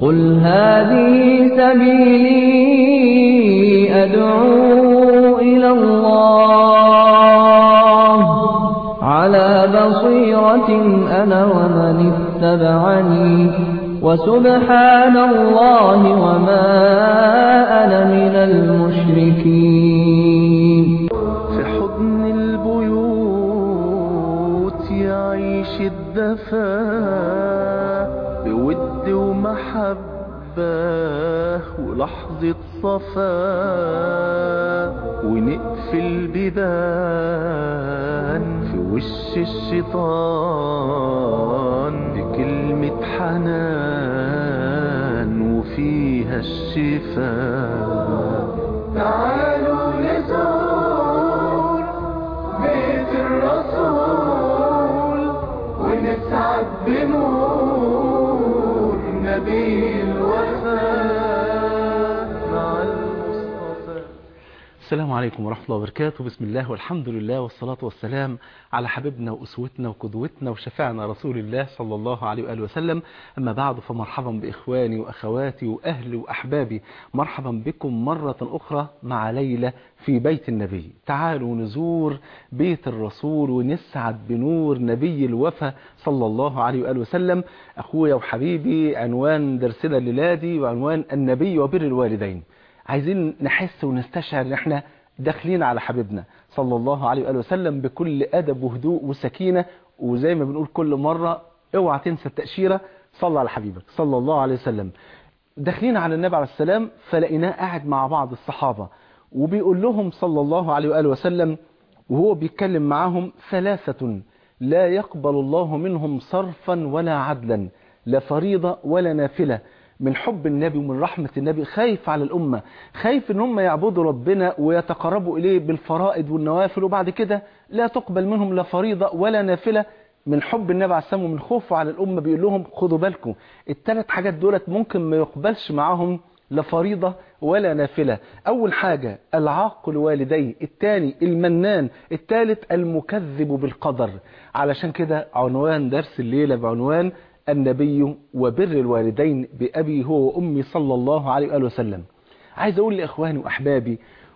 قل هذه سبيلي أدعو إلى الله على بصيرة أنا ومن اتبعني وسبحان الله وما أنا من المشركين في حضن البيوت يعيش الدفا بود ومحبة ولحظة صفا ونقفل بيبان في وش الشيطان بكلمة حنان وفيها الشفاء تعالوا نزور بيت الرسول ونسعد بنور نبي الوفاء مع المصطفى السلام عليكم ورحمة الله وبركاته بسم الله والحمد لله والصلاة والسلام على حبيبنا وأسوتنا وقدوتنا وشفاعنا رسول الله صلى الله عليه وآله وسلم أما بعد فمرحبا بإخواني وأخواتي وأهلي وأحبابي مرحبا بكم مرة أخرى مع ليلة في بيت النبي تعالوا نزور بيت الرسول ونسعد بنور نبي الوفا صلى الله عليه وآله وسلم أخويا وحبيبي عنوان درسنا الليلادي وعنوان النبي وبر الوالدين عايزين نحس ونستشعر ان احنا داخلين على حبيبنا صلى الله عليه وآله وسلم بكل أدب وهدوء وسكينة وزي ما بنقول كل مرة اوعى تنسى التأشيرة صلى على حبيبك صلى الله عليه وسلم داخلين على النبي عليه السلام فلقيناه قاعد مع بعض الصحابة وبيقول لهم صلى الله عليه وآله وسلم وهو بيتكلم معاهم ثلاثة لا يقبل الله منهم صرفا ولا عدلا لا فريضة ولا نافلة من حب النبي ومن رحمة النبي خايف على الأمة خايف ان هم يعبدوا ربنا ويتقربوا إليه بالفرائض والنوافل وبعد كده لا تقبل منهم لا فريضة ولا نافلة من حب النبي عليه السلام ومن خوفه على الأمة بيقول لهم خدوا بالكم الثلاث حاجات دولت ممكن ما يقبلش معاهم لا فريضة ولا نافلة أول حاجة العاق والديه الثاني المنان الثالث المكذب بالقدر علشان كده عنوان درس الليلة بعنوان النبي وبر الوالدين بأبي هو وأمي صلى الله عليه وآله وسلم عايز أقول لإخواني وأحبابي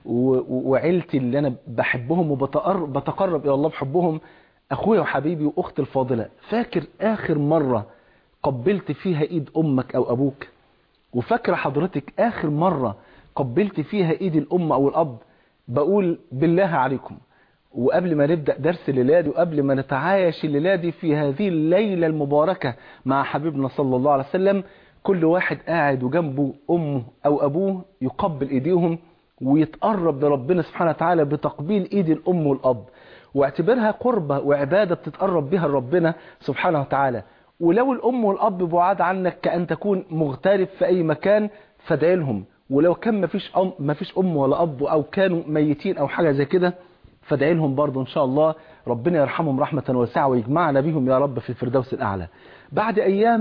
وعيلتي اللي أنا بحبهم وبتقرب إلى الله بحبهم أخويا وحبيبي وأختي الفاضلة فاكر آخر مرة قبلت فيها إيد أمك أو أبوك وفاكرة حضرتك آخر مرة قبلت فيها إيد الأم أو الأب بقول بالله عليكم وقبل ما نبدأ درس الليلادي وقبل ما نتعايش الليلادي في هذه الليلة المباركة مع حبيبنا صلى الله عليه وسلم كل واحد قاعد وجنبه أمه أو أبوه يقبل إيديهم ويتقرب لربنا سبحانه وتعالى بتقبيل إيد الأم والأب واعتبرها قربة وعبادة بتتقرب بها لربنا سبحانه وتعالى ولو الأم والأب بعاد عنك كأن تكون مغترب في أي مكان فادعي لهم ولو كان مفيش أم, مفيش أم ولا أب أو كانوا ميتين أو حاجة زي كده فادعي لهم برضه إن شاء الله ربنا يرحمهم رحمة واسعة ويجمعنا بهم يا رب في الفردوس الأعلى بعد أيام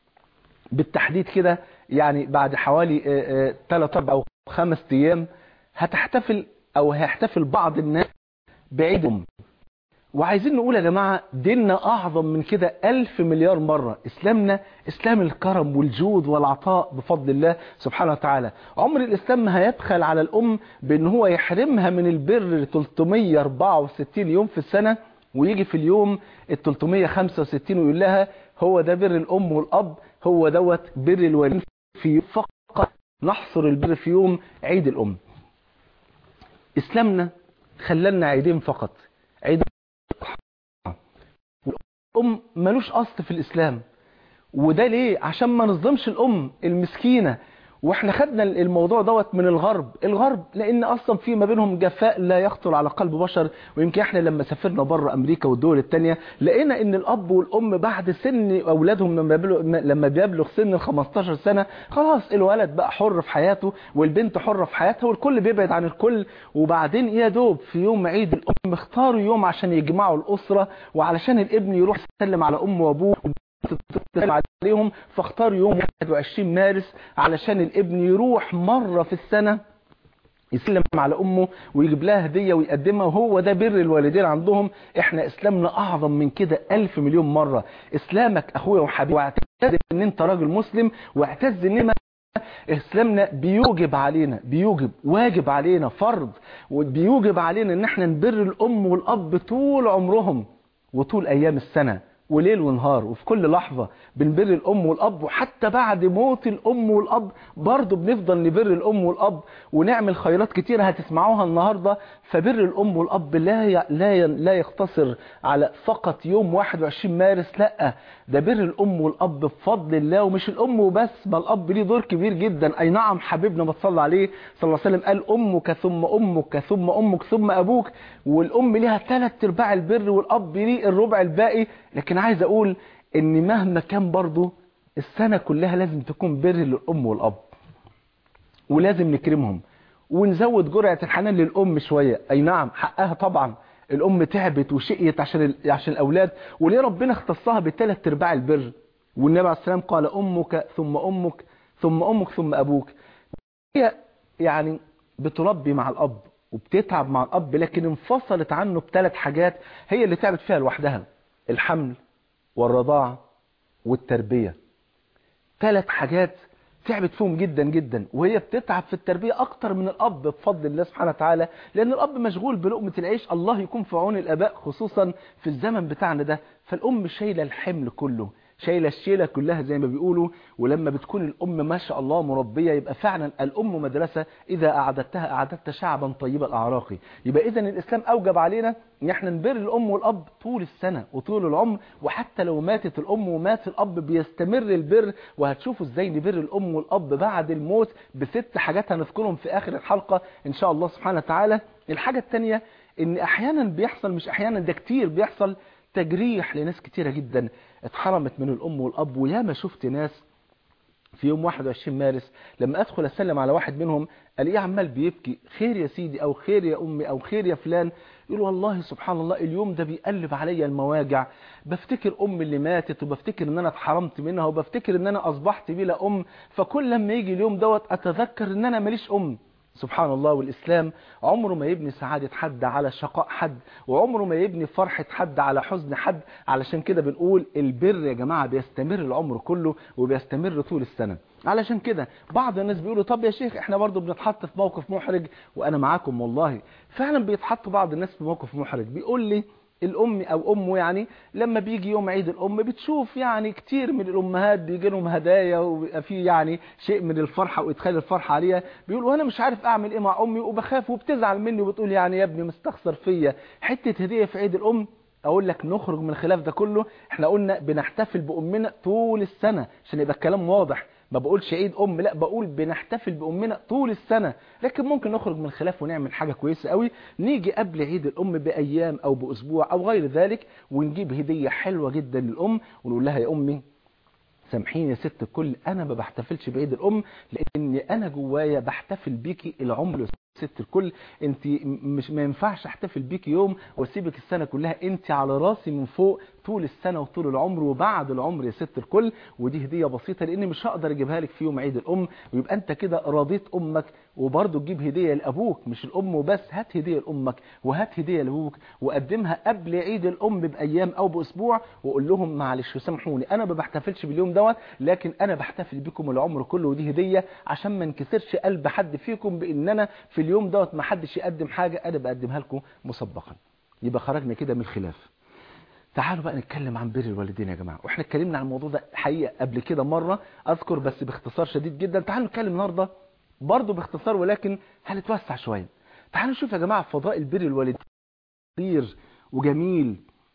بالتحديد كده يعني بعد حوالي 3 4 أو 5 أيام هتحتفل أو هيحتفل بعض الناس بعيدهم وعايزين نقول يا جماعة ديننا أعظم من كده ألف مليار مرة إسلامنا إسلام الكرم والجود والعطاء بفضل الله سبحانه وتعالى عمر الإسلام ما هيبخل على الأم بأن هو يحرمها من البر 364 يوم في السنة ويجي في اليوم ال 365 ويقول لها هو ده بر الأم والأب هو دوت بر الوالدين في فقط نحصر البر في يوم عيد الأم إسلامنا خللنا عيدين فقط عيد الأم ملوش أصل في الإسلام وده ليه عشان ما نظلمش الأم المسكينة واحنا خدنا الموضوع دوت من الغرب الغرب لان اصلا في ما بينهم جفاء لا يخطر على قلب بشر ويمكن احنا لما سافرنا بره امريكا والدول التانية لقينا ان الاب والام بعد سن اولادهم لما بيبلغ لما بيبلغ سن ال 15 سنه خلاص الولد بقى حر في حياته والبنت حره في حياتها والكل بيبعد عن الكل وبعدين يا دوب في يوم عيد الام اختاروا يوم عشان يجمعوا الاسره وعلشان الابن يروح يسلم على امه وابوه تسلم عليهم فاختار يوم 21 مارس علشان الابن يروح مرة في السنة يسلم على امه ويجيب لها هديه ويقدمها وهو ده بر الوالدين عندهم احنا اسلامنا اعظم من كده الف مليون مره اسلامك اخويا وحبيبي واعتز ان انت راجل مسلم واعتز ان اسلامنا بيوجب علينا بيوجب واجب علينا فرض وبيوجب علينا ان احنا نبر الام والاب طول عمرهم وطول ايام السنه وليل ونهار وفي كل لحظة بنبر الأم والأب وحتى بعد موت الأم والأب برضه بنفضل نبر الأم والأب ونعمل خيرات كتيرة هتسمعوها النهاردة فبر الأم والأب لا ي... لا ي... لا يقتصر على فقط يوم 21 مارس لا ده بر الأم والأب بفضل الله ومش الأم وبس ما الأب ليه دور كبير جدا أي نعم حبيبنا ما تصلى عليه صلى الله عليه وسلم قال أمك ثم أمك ثم أمك ثم أبوك والأم ليها ثلاث أرباع البر والأب ليه الربع الباقي لكن عايز أقول إن مهما كان برضه السنة كلها لازم تكون بر للأم والأب ولازم نكرمهم ونزود جرعة الحنان للأم شوية أي نعم حقها طبعا الأم تعبت وشقيت عشان ال- عشان الأولاد وليه ربنا اختصها بثلاث أرباع البر والنبي عليه السلام قال أمك ثم أمك ثم أمك ثم أبوك هي يعني بتربي مع الأب وبتتعب مع الأب لكن انفصلت عنه بثلاث حاجات هي اللي تعبت فيها لوحدها الحمل والرضاعة والتربية ثلاث حاجات تعبت فيهم جدا جدا وهي بتتعب في التربية أكتر من الأب بفضل الله سبحانه وتعالى لأن الأب مشغول بلقمة العيش الله يكون في عون الآباء خصوصا في الزمن بتاعنا ده فالأم شايلة الحمل كله شايلة الشيلة كلها زي ما بيقولوا ولما بتكون الأم ما شاء الله مربية يبقى فعلا الأم مدرسة إذا أعددتها أعددت شعبا طيب الأعراق يبقى إذا الإسلام أوجب علينا إن احنا نبر الأم والأب طول السنة وطول العمر وحتى لو ماتت الأم ومات الأب بيستمر البر وهتشوفوا إزاي نبر الأم والأب بعد الموت بست حاجات هنذكرهم في آخر الحلقة إن شاء الله سبحانه وتعالى الحاجة الثانية إن أحيانا بيحصل مش أحيانا ده كتير بيحصل تجريح لناس كتيرة جدا اتحرمت من الأم والأب وياما شفت ناس في يوم 21 مارس لما أدخل أسلم على واحد منهم ألاقيه عمال بيبكي خير يا سيدي أو خير يا أمي أو خير يا فلان يقول والله سبحان الله اليوم ده بيقلب عليا المواجع بفتكر أمي اللي ماتت وبفتكر إن أنا اتحرمت منها وبفتكر إن أنا أصبحت بلا أم فكل لما يجي اليوم دوت أتذكر إن أنا ماليش أم سبحان الله والإسلام عمره ما يبني سعادة حد على شقاء حد وعمره ما يبني فرحة حد على حزن حد علشان كده بنقول البر يا جماعة بيستمر العمر كله وبيستمر طول السنة علشان كده بعض الناس بيقولوا طب يا شيخ احنا برضو بنتحط في موقف محرج وانا معاكم والله فعلا بيتحط بعض الناس في موقف محرج بيقول لي الام او امه يعني لما بيجي يوم عيد الام بتشوف يعني كتير من الامهات بيجي لهم هدايا وبيبقى في يعني شيء من الفرحه وادخال الفرحه عليها بيقول وانا مش عارف اعمل ايه مع امي وبخاف وبتزعل مني وبتقول يعني يا ابني مستخسر فيا حته هديه في عيد الام اقول لك نخرج من الخلاف ده كله احنا قلنا بنحتفل بامنا طول السنه عشان يبقى الكلام واضح ما بقولش عيد ام لا بقول بنحتفل بامنا طول السنه لكن ممكن نخرج من الخلاف ونعمل حاجه كويسه قوي نيجي قبل عيد الام بايام او باسبوع او غير ذلك ونجيب هديه حلوه جدا للام ونقول لها يا امي سامحيني يا ست الكل انا ما بحتفلش بعيد الام لان انا جوايا بحتفل بيكي العمر ست الكل انت مش ما ينفعش احتفل بيكي يوم واسيبك السنه كلها انت على راسي من فوق طول السنه وطول العمر وبعد العمر يا ست الكل ودي هديه بسيطه لان مش هقدر اجيبها لك في يوم عيد الام ويبقى انت كده رضيت امك وبرضه تجيب هديه لابوك مش الام وبس هات هديه لامك وهات هديه لابوك وقدمها قبل عيد الام بايام او باسبوع وقول لهم معلش سامحوني انا ما بحتفلش باليوم دوت لكن انا بحتفل بكم العمر كله ودي هديه عشان ما انكسرش قلب حد فيكم بان انا في اليوم دوت ما حدش يقدم حاجه انا بقدمها لكم مسبقا يبقى خرجنا كده من الخلاف تعالوا بقى نتكلم عن بر الوالدين يا جماعه واحنا اتكلمنا عن الموضوع ده حقيقه قبل كده مره اذكر بس باختصار شديد جدا تعالوا نتكلم النهارده برضه باختصار ولكن هنتوسع شويه تعالوا نشوف يا جماعه فضائل بر الوالدين كتير وجميل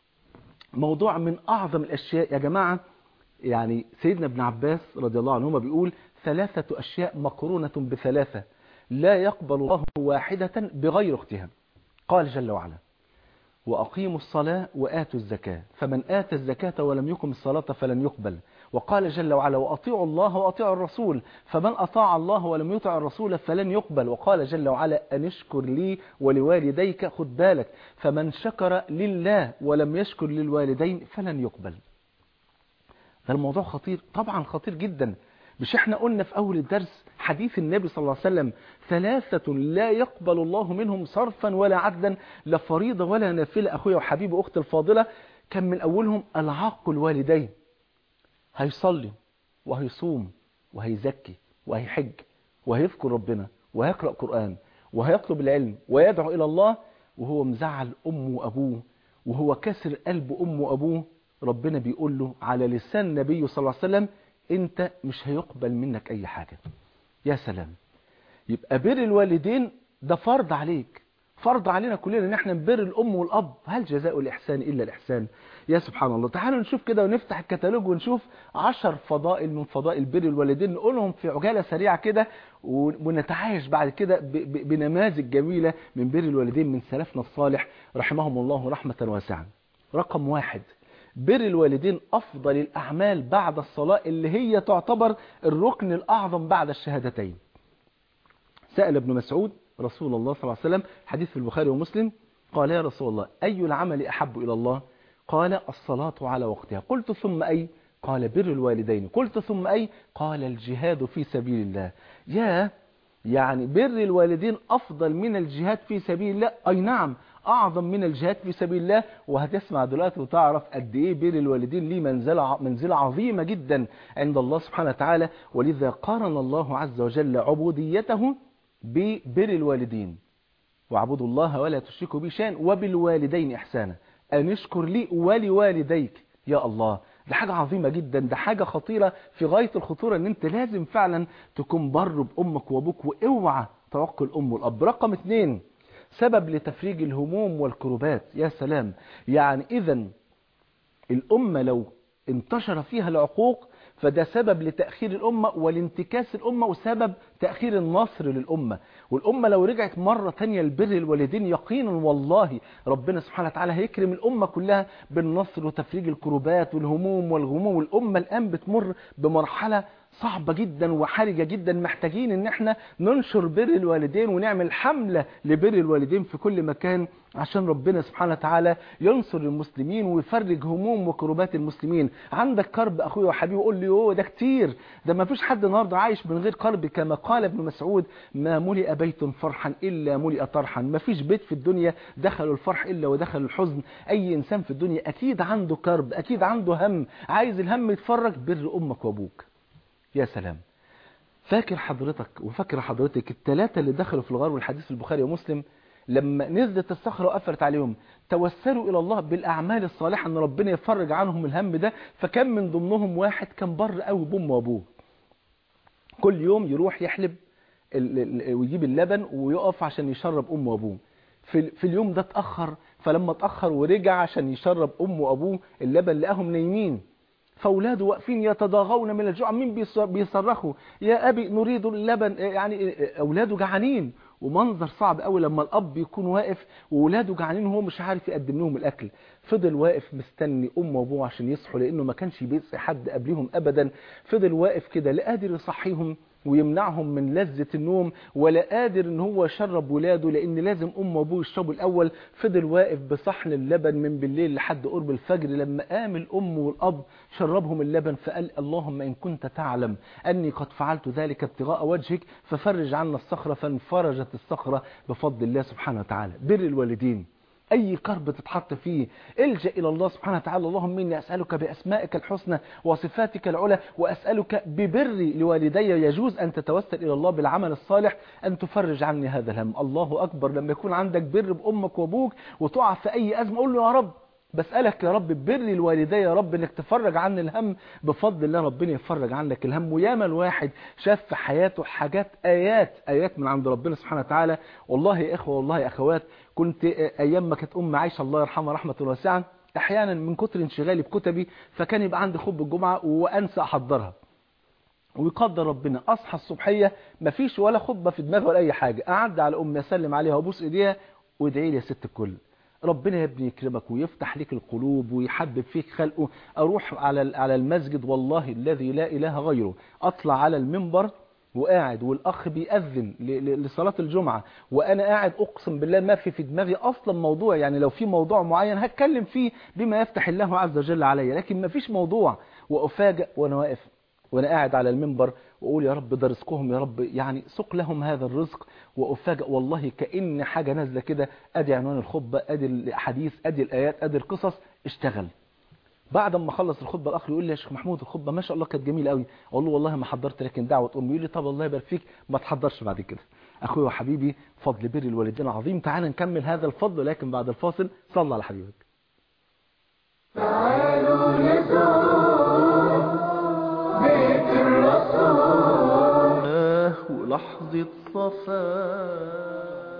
موضوع من اعظم الاشياء يا جماعه يعني سيدنا ابن عباس رضي الله عنهما بيقول ثلاثه اشياء مقرونه بثلاثه لا يقبل الله واحده بغير اختها قال جل وعلا وأقيموا الصلاة وآتوا الزكاة فمن آتى الزكاة ولم يقم الصلاة فلن يقبل وقال جل وعلا وأطيعوا الله وأطيعوا الرسول فمن أطاع الله ولم يطع الرسول فلن يقبل وقال جل وعلا أن اشكر لي ولوالديك خد بالك فمن شكر لله ولم يشكر للوالدين فلن يقبل ده الموضوع خطير طبعا خطير جدا مش احنا قلنا في اول الدرس حديث النبي صلى الله عليه وسلم ثلاثة لا يقبل الله منهم صرفا ولا عدلا لا فريضة ولا نافلة اخويا وحبيبي اختي الفاضلة كان من اولهم العاق الوالدين هيصلي وهيصوم وهيزكي وهيحج وهيذكر ربنا وهيقرأ قرآن وهيطلب العلم ويدعو إلى الله وهو مزعل أمه وأبوه وهو كسر قلب أمه وأبوه ربنا بيقول له على لسان النبي صلى الله عليه وسلم انت مش هيقبل منك اي حاجة يا سلام يبقى بر الوالدين ده فرض عليك فرض علينا كلنا ان احنا نبر الام والاب هل جزاء الاحسان الا الاحسان يا سبحان الله تعالوا نشوف كده ونفتح الكتالوج ونشوف عشر فضائل من فضائل بر الوالدين نقولهم في عجالة سريعة كده ونتعايش بعد كده بنماذج جميلة من بر الوالدين من سلفنا الصالح رحمهم الله رحمة واسعة رقم واحد بر الوالدين أفضل الأعمال بعد الصلاة اللي هي تعتبر الركن الأعظم بعد الشهادتين سأل ابن مسعود رسول الله صلى الله عليه وسلم حديث في البخاري ومسلم قال يا رسول الله أي العمل أحب إلى الله قال الصلاة على وقتها قلت ثم أي قال بر الوالدين قلت ثم أي قال الجهاد في سبيل الله يا يعني بر الوالدين أفضل من الجهاد في سبيل الله أي نعم أعظم من الجهاد في سبيل الله وهتسمع دلوقتي وتعرف قد إيه بر الوالدين ليه منزلة, منزلة عظيمة جدا عند الله سبحانه وتعالى ولذا قارن الله عز وجل عبوديته ببر الوالدين واعبدوا الله ولا تشركوا به شيئا وبالوالدين إحسانا أن اشكر لي ولوالديك يا الله ده حاجة عظيمة جدا ده حاجة خطيرة في غاية الخطورة ان انت لازم فعلا تكون بر بأمك وابوك واوعى توقع الأم والأب رقم اثنين سبب لتفريج الهموم والكروبات يا سلام يعني إذا الأمة لو انتشر فيها العقوق فده سبب لتأخير الأمة والانتكاس الأمة وسبب تأخير النصر للأمة والأمة لو رجعت مرة تانية لبر الوالدين يقينا والله ربنا سبحانه وتعالى هيكرم الأمة كلها بالنصر وتفريج الكروبات والهموم والغموم والأمة الآن بتمر بمرحلة صعبة جدا وحرجة جدا محتاجين ان احنا ننشر بر الوالدين ونعمل حملة لبر الوالدين في كل مكان عشان ربنا سبحانه وتعالى ينصر المسلمين ويفرج هموم وكروبات المسلمين عندك كرب اخويا وحبيبي قول لي اوه ده كتير ده ما فيش حد النهارده عايش من غير كرب كما قال ابن مسعود ما ملئ بيت فرحا الا ملئ طرحا ما فيش بيت في الدنيا دخلوا الفرح الا ودخل الحزن اي انسان في الدنيا اكيد عنده كرب اكيد عنده هم عايز الهم يتفرج بر امك وابوك يا سلام فاكر حضرتك وفاكر حضرتك الثلاثة اللي دخلوا في الغار والحديث في البخاري ومسلم لما نزلت الصخرة وقفلت عليهم توسلوا إلى الله بالأعمال الصالحة أن ربنا يفرج عنهم الهم ده فكان من ضمنهم واحد كان بر قوي بأمه وأبوه كل يوم يروح يحلب ويجيب اللبن ويقف عشان يشرب أمه وأبوه في, في اليوم ده اتأخر فلما اتأخر ورجع عشان يشرب أمه وأبوه اللبن لقاهم نايمين فاولاده واقفين يتضاغون من الجوع مين بيصرخوا يا ابي نريد اللبن يعني اولاده جعانين ومنظر صعب قوي لما الاب يكون واقف واولاده جعانين وهو مش عارف يقدم لهم الاكل فضل واقف مستني امه وابوه عشان يصحوا لانه ما كانش بيصحي حد قبلهم ابدا فضل واقف كده لا قادر يصحيهم ويمنعهم من لذة النوم ولا قادر ان هو يشرب ولاده لان لازم امه وابوه يشربوا الاول فضل واقف بصحن اللبن من بالليل لحد قرب الفجر لما قام الام والاب شربهم اللبن فقال اللهم ان كنت تعلم اني قد فعلت ذلك ابتغاء وجهك ففرج عنا الصخرة فانفرجت الصخرة بفضل الله سبحانه وتعالى بر الوالدين أي كرب تتحط فيه الجأ إلى الله سبحانه وتعالى اللهم إني أسألك بأسمائك الحسنى وصفاتك العلى وأسألك ببري لوالدي يجوز أن تتوسل إلى الله بالعمل الصالح أن تفرج عني هذا الهم الله أكبر لما يكون عندك بر بأمك وأبوك وتقع في أي أزمة قول له يا رب بسألك يا رب بر الوالدي يا رب انك تفرج عن الهم بفضل الله ربنا يفرج عنك الهم وياما الواحد شاف في حياته حاجات آيات آيات من عند ربنا سبحانه وتعالى والله يا إخوة والله يا أخوات كنت أيام ما كانت أم عايشة الله يرحمها رحمة واسعة أحيانا من كتر انشغالي بكتبي فكان يبقى عندي خطبة الجمعة وأنسى أحضرها ويقدر ربنا أصحى الصبحية مفيش ولا خطبة في دماغي ولا أي حاجة أعد على أمي أسلم عليها وأبوس إيديها وادعي لي يا ست الكل ربنا يا ابني يكرمك ويفتح لك القلوب ويحبب فيك خلقه اروح على على المسجد والله الذي لا اله غيره اطلع على المنبر وقاعد والاخ بيأذن لصلاة الجمعة وانا قاعد اقسم بالله ما في في دماغي اصلا موضوع يعني لو في موضوع معين هتكلم فيه بما يفتح الله عز وجل عليا لكن ما فيش موضوع وافاجئ وانا واقف وانا قاعد على المنبر واقول يا رب ده رزقهم يا رب يعني سق لهم هذا الرزق وافاجئ والله كأن حاجة نازلة كده ادي عنوان الخطبة ادي الحديث ادي الايات ادي القصص اشتغل بعد ما خلص الخطبه الاخر يقول لي يا شيخ محمود الخطبه ما شاء الله كانت جميله قوي اقول له والله ما حضرت لكن دعوه امي يقول لي طب الله يبارك فيك ما تحضرش بعد كده اخويا وحبيبي فضل بر الوالدين عظيم تعال نكمل هذا الفضل لكن بعد الفاصل صلى على حبيبك تعالوا نزور بيت الرسول ولحظة صفاء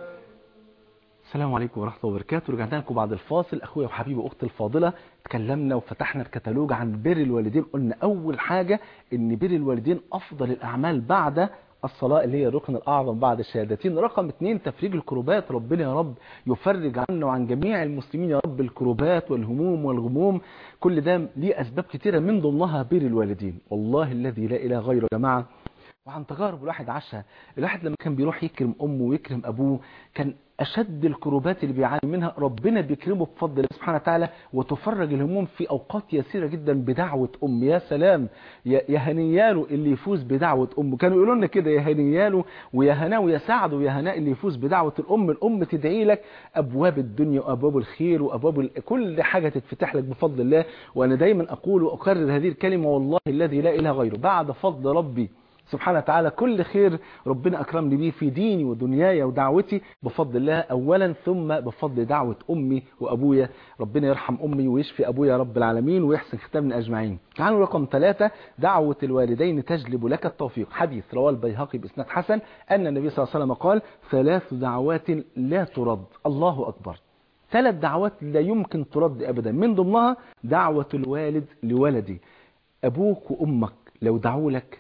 السلام عليكم ورحمة الله وبركاته رجعنا لكم بعد الفاصل أخويا وحبيبي وأختي الفاضلة اتكلمنا وفتحنا الكتالوج عن بر الوالدين قلنا أول حاجة إن بر الوالدين أفضل الأعمال بعد الصلاة اللي هي الركن الأعظم بعد الشهادتين رقم اثنين تفريج الكروبات ربنا يا رب يفرج عنا وعن جميع المسلمين يا رب الكروبات والهموم والغموم كل ده ليه أسباب كتيرة من ضمنها بر الوالدين والله الذي لا إله غيره يا جماعة وعن تجارب الواحد عاشها الواحد لما كان بيروح يكرم امه ويكرم ابوه كان اشد الكروبات اللي بيعاني منها ربنا بيكرمه بفضل الله سبحانه وتعالى وتفرج الهموم في اوقات يسيره جدا بدعوه ام يا سلام يا يا هنياله اللي يفوز بدعوه امه كانوا يقولوا لنا كده يا هنياله ويا هناه ويا سعد ويا هناء اللي يفوز بدعوه الام الام تدعي لك ابواب الدنيا وابواب الخير وابواب ال... كل حاجه تتفتح لك بفضل الله وانا دايما اقول واكرر هذه الكلمه والله الذي لا اله غيره بعد فضل ربي سبحانه وتعالى كل خير ربنا أكرمني بيه في ديني ودنياي ودعوتي بفضل الله أولا ثم بفضل دعوة أمي وأبويا ربنا يرحم أمي ويشفي أبويا رب العالمين ويحسن ختامنا أجمعين تعالوا رقم ثلاثة دعوة الوالدين تجلب لك التوفيق حديث رواه البيهقي بإسناد حسن أن النبي صلى الله عليه وسلم قال ثلاث دعوات لا ترد الله أكبر ثلاث دعوات لا يمكن ترد أبدا من ضمنها دعوة الوالد لولدي أبوك وأمك لو دعوا لك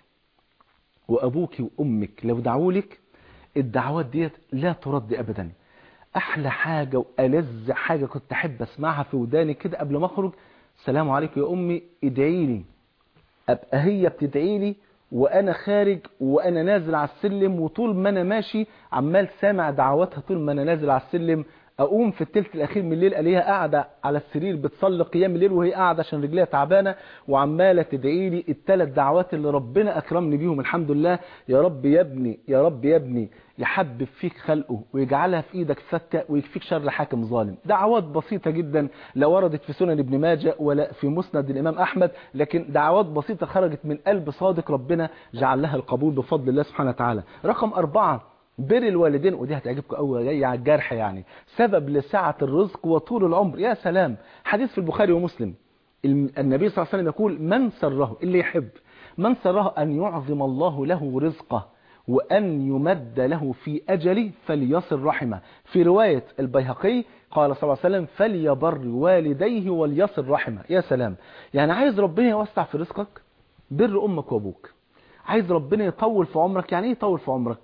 وأبوك وأمك لو دعوا لك الدعوات ديت لا ترد أبدا أحلى حاجة وألذ حاجة كنت أحب أسمعها في وداني كده قبل ما أخرج السلام عليكم يا أمي ادعي لي أبقى هي بتدعي لي وأنا خارج وأنا نازل على السلم وطول ما أنا ماشي عمال سامع دعواتها طول ما أنا نازل على السلم اقوم في الثلث الاخير من الليل الاقيها قاعده على السرير بتصلي قيام الليل وهي قاعده عشان رجليها تعبانه وعماله تدعي لي الثلاث دعوات اللي ربنا اكرمني بيهم الحمد لله يا رب يا ابني يا رب يا ابني يحبب فيك خلقه ويجعلها في ايدك فكه ويكفيك شر حاكم ظالم دعوات بسيطه جدا لا وردت في سنن ابن ماجه ولا في مسند الامام احمد لكن دعوات بسيطه خرجت من قلب صادق ربنا جعل لها القبول بفضل الله سبحانه وتعالى رقم أربعة بر الوالدين ودي هتعجبكم قوي جاي على الجرح يعني سبب لسعة الرزق وطول العمر يا سلام حديث في البخاري ومسلم النبي صلى الله عليه وسلم يقول من سره اللي يحب من سره أن يعظم الله له رزقه وأن يمد له في أجله فليصل رحمه في رواية البيهقي قال صلى الله عليه وسلم فليبر والديه وليصل رحمه يا سلام يعني عايز ربنا يوسع في رزقك بر أمك وأبوك عايز ربنا يطول في عمرك يعني ايه يطول في عمرك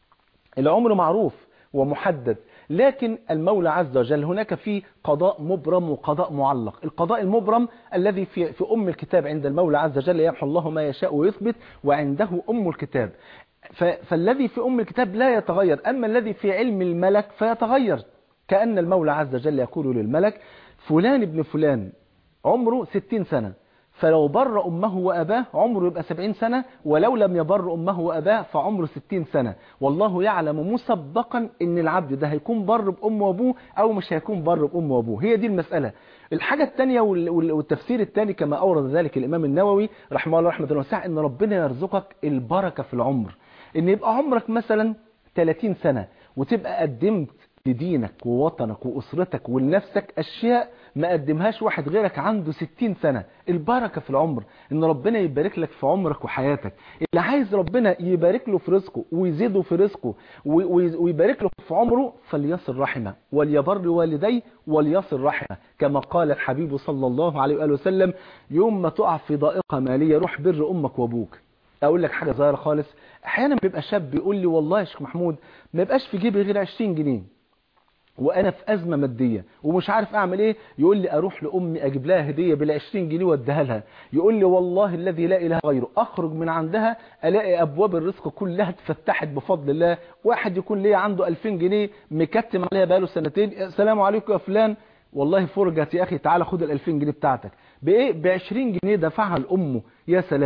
العمر معروف ومحدد لكن المولى عز وجل هناك في قضاء مبرم وقضاء معلق القضاء المبرم الذي في, في أم الكتاب عند المولى عز وجل يمحو الله ما يشاء ويثبت وعنده أم الكتاب فالذي في أم الكتاب لا يتغير أما الذي في علم الملك فيتغير كأن المولى عز وجل يقول للملك فلان ابن فلان عمره ستين سنة فلو بر أمه وأباه عمره يبقى سبعين سنة ولو لم يبر أمه وأباه فعمره ستين سنة والله يعلم مسبقا أن العبد ده هيكون بر بأمه وأبوه أو مش هيكون بر بأمه وأبوه هي دي المسألة الحاجة الثانية والتفسير الثاني كما أورد ذلك الإمام النووي رحمه الله رحمة الله أن ربنا يرزقك البركة في العمر أن يبقى عمرك مثلا 30 سنة وتبقى قدمت لدينك ووطنك وأسرتك ولنفسك أشياء ما قدمهاش واحد غيرك عنده 60 سنة البركة في العمر ان ربنا يبارك لك في عمرك وحياتك اللي عايز ربنا يبارك له في رزقه ويزيده في رزقه ويبارك له في عمره فليصل رحمه وليبر والديه وليصل رحمه كما قال الحبيب صلى الله عليه وآله وسلم يوم ما تقع في ضائقة مالية روح بر أمك وأبوك اقول لك حاجة صغيرة خالص احيانا بيبقى شاب بيقول لي والله يا شيخ محمود ما يبقاش في جيبي غير 20 جنيه وانا في ازمه ماديه ومش عارف اعمل ايه يقول لي اروح لامي اجيب لها هديه بال 20 جنيه واديها لها يقول لي والله الذي لا اله غيره اخرج من عندها الاقي ابواب الرزق كلها اتفتحت بفضل الله واحد يكون ليا عنده 2000 جنيه مكتم عليها بقاله سنتين السلام عليكم يا فلان والله فرجت يا اخي تعالى خد ال 2000 جنيه بتاعتك بايه ب 20 جنيه دفعها لامه يا سلام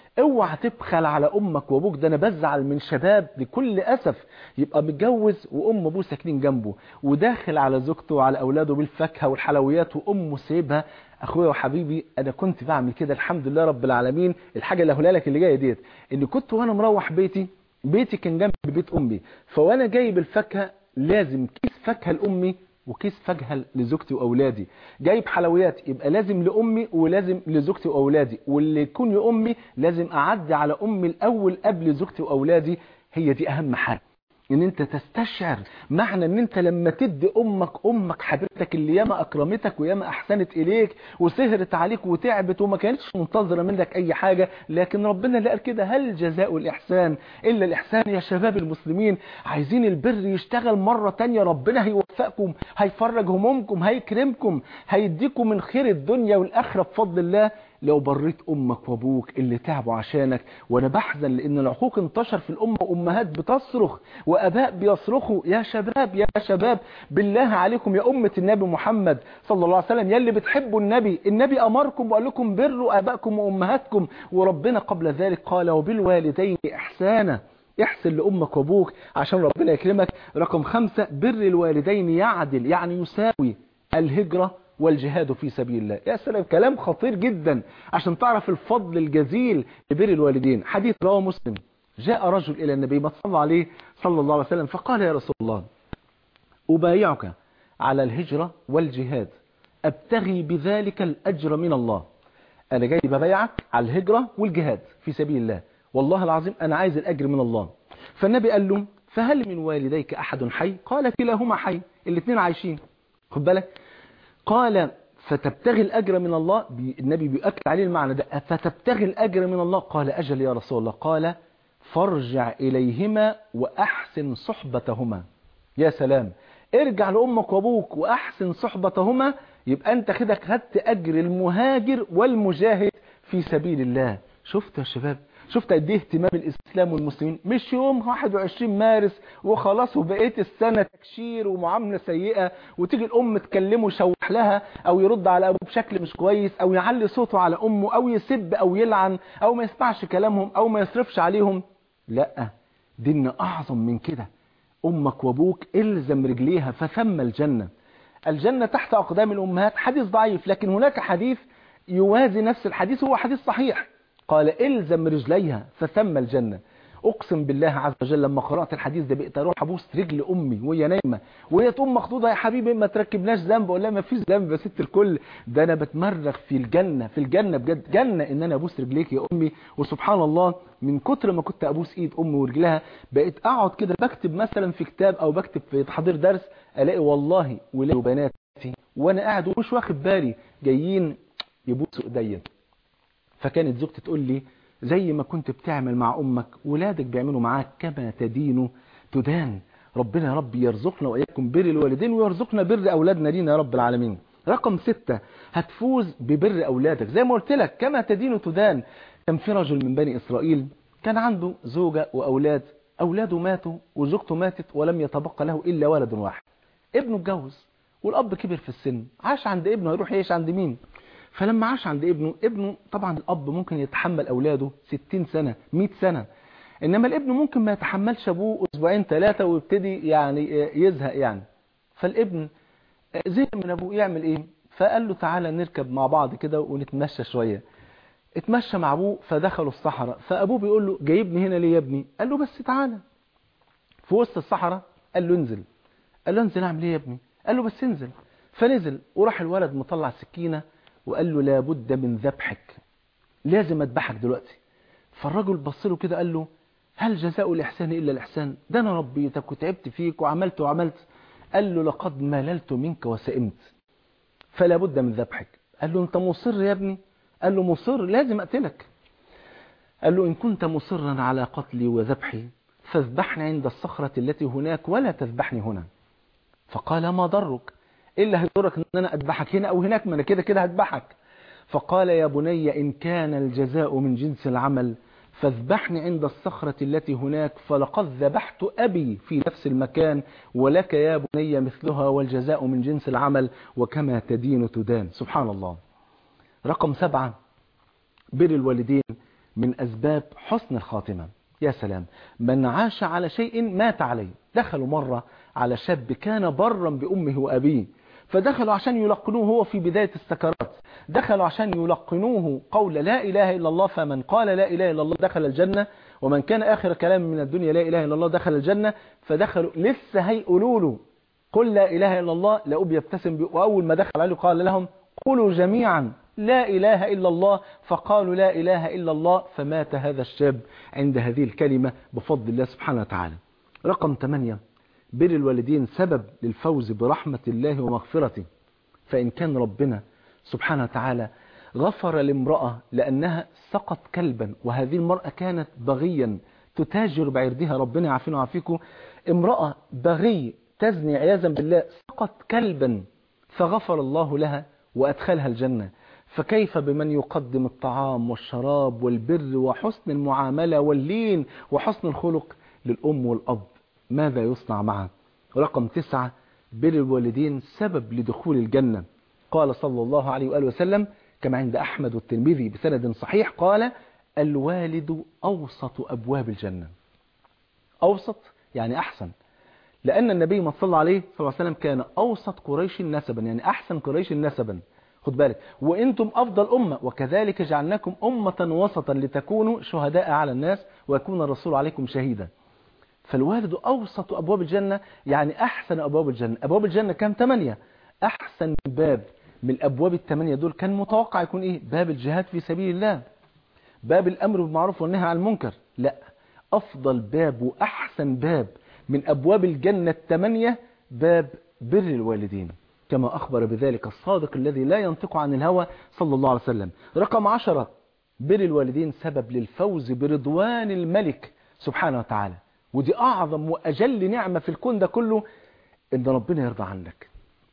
اوعى تبخل على امك وابوك ده انا بزعل من شباب بكل اسف يبقى متجوز وام ابوه ساكنين جنبه وداخل على زوجته وعلى اولاده بالفاكهه والحلويات وامه سايبها اخويا وحبيبي انا كنت بعمل كده الحمد لله رب العالمين الحاجه اللي هقولها لك اللي جايه ديت ان كنت وانا مروح بيتي بيتي كان جنب بيت امي فوانا جايب الفاكهه لازم كيس فاكهه لامي وكيس فاكهه لزوجتي واولادي جايب حلويات يبقى لازم لامي ولازم لزوجتي واولادي واللي يكون لامي لازم اعدي على امي الاول قبل زوجتي واولادي هي دي اهم حاجه ان انت تستشعر معنى ان انت لما تدي امك امك حبيبتك اللي ياما اكرمتك وياما احسنت اليك وسهرت عليك وتعبت وما كانتش منتظره منك اي حاجه لكن ربنا اللي قال كده هل جزاء الاحسان الا الاحسان يا شباب المسلمين عايزين البر يشتغل مره تانية ربنا هيوفقكم هيفرج همومكم هيكرمكم هيديكم من خير الدنيا والاخره بفضل الله لو بريت امك وابوك اللي تعبوا عشانك وانا بحزن لان العقوق انتشر في الامه وامهات بتصرخ واباء بيصرخوا يا شباب يا شباب بالله عليكم يا امه النبي محمد صلى الله عليه وسلم يا اللي بتحبوا النبي النبي امركم وقال لكم بروا ابائكم وامهاتكم وربنا قبل ذلك قال وبالوالدين احسانا احسن لأمك وأبوك عشان ربنا يكرمك رقم خمسة بر الوالدين يعدل يعني يساوي الهجرة والجهاد في سبيل الله يا سلام كلام خطير جدا عشان تعرف الفضل الجزيل لبر الوالدين حديث رواه مسلم جاء رجل إلى النبي ما صلى عليه صلى الله عليه وسلم فقال يا رسول الله أبايعك على الهجرة والجهاد أبتغي بذلك الأجر من الله أنا جاي ببايعك على الهجرة والجهاد في سبيل الله والله العظيم أنا عايز الأجر من الله فالنبي قال له فهل من والديك أحد حي قال كلاهما حي الاثنين عايشين خد بالك قال فتبتغي الأجر من الله النبي بيؤكد عليه المعنى ده فتبتغي الأجر من الله قال أجل يا رسول الله قال فارجع إليهما وأحسن صحبتهما يا سلام ارجع لأمك وأبوك وأحسن صحبتهما يبقى أنت كده خدت أجر المهاجر والمجاهد في سبيل الله شفت يا شباب شفت قد ايه اهتمام الاسلام والمسلمين مش يوم 21 مارس وخلاص وبقيت السنه تكشير ومعامله سيئه وتيجي الام تكلمه وشوح لها او يرد على ابوه بشكل مش كويس او يعلي صوته على امه او يسب او يلعن او ما يسمعش كلامهم او ما يصرفش عليهم لا ديننا اعظم من كده امك وابوك الزم رجليها فثم الجنه الجنه تحت اقدام الامهات حديث ضعيف لكن هناك حديث يوازي نفس الحديث هو حديث صحيح قال الزم رجليها فثم الجنة اقسم بالله عز وجل لما قرأت الحديث ده بقيت اروح ابوس رجل امي وهي نايمه وهي تقوم مخضوضه يا حبيبي ما تركبناش ذنب ولا ما فيش ذنب يا ست الكل ده انا بتمرغ في الجنه في الجنه بجد جنه ان انا ابوس رجليك يا امي وسبحان الله من كتر ما كنت ابوس ايد امي ورجلها بقيت اقعد كده بكتب مثلا في كتاب او بكتب في تحضير درس الاقي والله ولاد وبنات وانا قاعد ومش واخد بالي جايين يبوسوا ايديا فكانت زوجتي تقول لي زي ما كنت بتعمل مع امك ولادك بيعملوا معاك كما تدين تدان ربنا يا رب يرزقنا واياكم بر الوالدين ويرزقنا بر اولادنا لينا يا رب العالمين رقم ستة هتفوز ببر اولادك زي ما قلت لك كما تدين تدان كان في رجل من بني اسرائيل كان عنده زوجة واولاد اولاده ماتوا وزوجته ماتت ولم يتبقى له الا ولد واحد ابنه اتجوز والاب كبر في السن عاش عند ابنه هيروح يعيش عند مين فلما عاش عند ابنه ابنه طبعا الاب ممكن يتحمل اولاده 60 سنة 100 سنة انما الابن ممكن ما يتحملش ابوه اسبوعين ثلاثة ويبتدي يعني يزهق يعني فالابن زهق من ابوه يعمل ايه فقال له تعالى نركب مع بعض كده ونتمشى شوية اتمشى مع ابوه فدخلوا الصحراء فابوه بيقول له جايبني هنا ليه يا ابني قال له بس تعالى في وسط الصحراء قال له انزل قال له انزل اعمل ايه يا ابني قال له بس انزل فنزل وراح الولد مطلع سكينة وقال له لابد من ذبحك لازم اذبحك دلوقتي فالرجل بص له كده قال له هل جزاء الإحسان إلا الإحسان ده أنا ربيتك وتعبت فيك وعملت وعملت قال له لقد مللت منك وسئمت فلا بد من ذبحك قال له أنت مصر يا ابني قال له مصر لازم أقتلك قال له إن كنت مصرا على قتلي وذبحي فاذبحني عند الصخرة التي هناك ولا تذبحني هنا فقال ما ضرك إيه اللي هيضرك ان انا اذبحك هنا او هناك ما انا كده كده هذبحك فقال يا بني ان كان الجزاء من جنس العمل فاذبحني عند الصخرة التي هناك فلقد ذبحت أبي في نفس المكان ولك يا بني مثلها والجزاء من جنس العمل وكما تدين تدان سبحان الله رقم سبعة بر الوالدين من أسباب حسن الخاتمة يا سلام من عاش على شيء مات عليه دخلوا مرة على شاب كان برا بأمه وأبيه فدخلوا عشان يلقنوه هو في بداية السكرات دخلوا عشان يلقنوه قول لا إله إلا الله فمن قال لا إله إلا الله دخل الجنة ومن كان آخر كلام من الدنيا لا إله إلا الله دخل الجنة فدخلوا لسه هيقولوا له قل لا إله إلا الله لقوا بيبتسم بي وأول ما دخل عليه قال لهم قولوا جميعا لا إله إلا الله فقالوا لا إله إلا الله فمات هذا الشاب عند هذه الكلمة بفضل الله سبحانه وتعالى رقم 8 بر الوالدين سبب للفوز برحمة الله ومغفرته فإن كان ربنا سبحانه وتعالى غفر لامرأة لأنها سقط كلبا وهذه المرأة كانت بغيا تتاجر بعرضها ربنا يعافينا ويعافيكم امرأة بغي تزني عياذا بالله سقط كلبا فغفر الله لها وأدخلها الجنة فكيف بمن يقدم الطعام والشراب والبر وحسن المعاملة واللين وحسن الخلق للأم والأب ماذا يصنع معه رقم تسعة بر الوالدين سبب لدخول الجنة قال صلى الله عليه وآله وسلم كما عند أحمد والترمذي بسند صحيح قال الوالد أوسط أبواب الجنة أوسط يعني أحسن لأن النبي ما صلى عليه صلى الله عليه وسلم كان أوسط قريش نسبا يعني أحسن قريش نسبا خد بالك وانتم افضل امه وكذلك جعلناكم امه وسطا لتكونوا شهداء على الناس ويكون الرسول عليكم شهيدا فالوالد اوسط ابواب الجنه يعني احسن ابواب الجنه ابواب الجنه كام ثمانية احسن باب من الابواب الثمانية دول كان متوقع يكون ايه باب الجهاد في سبيل الله باب الامر بالمعروف والنهي عن المنكر لا افضل باب واحسن باب من ابواب الجنه الثمانية باب بر الوالدين كما أخبر بذلك الصادق الذي لا ينطق عن الهوى صلى الله عليه وسلم رقم عشرة بر الوالدين سبب للفوز برضوان الملك سبحانه وتعالى ودي أعظم وأجل نعمة في الكون ده كله إن ربنا يرضى عنك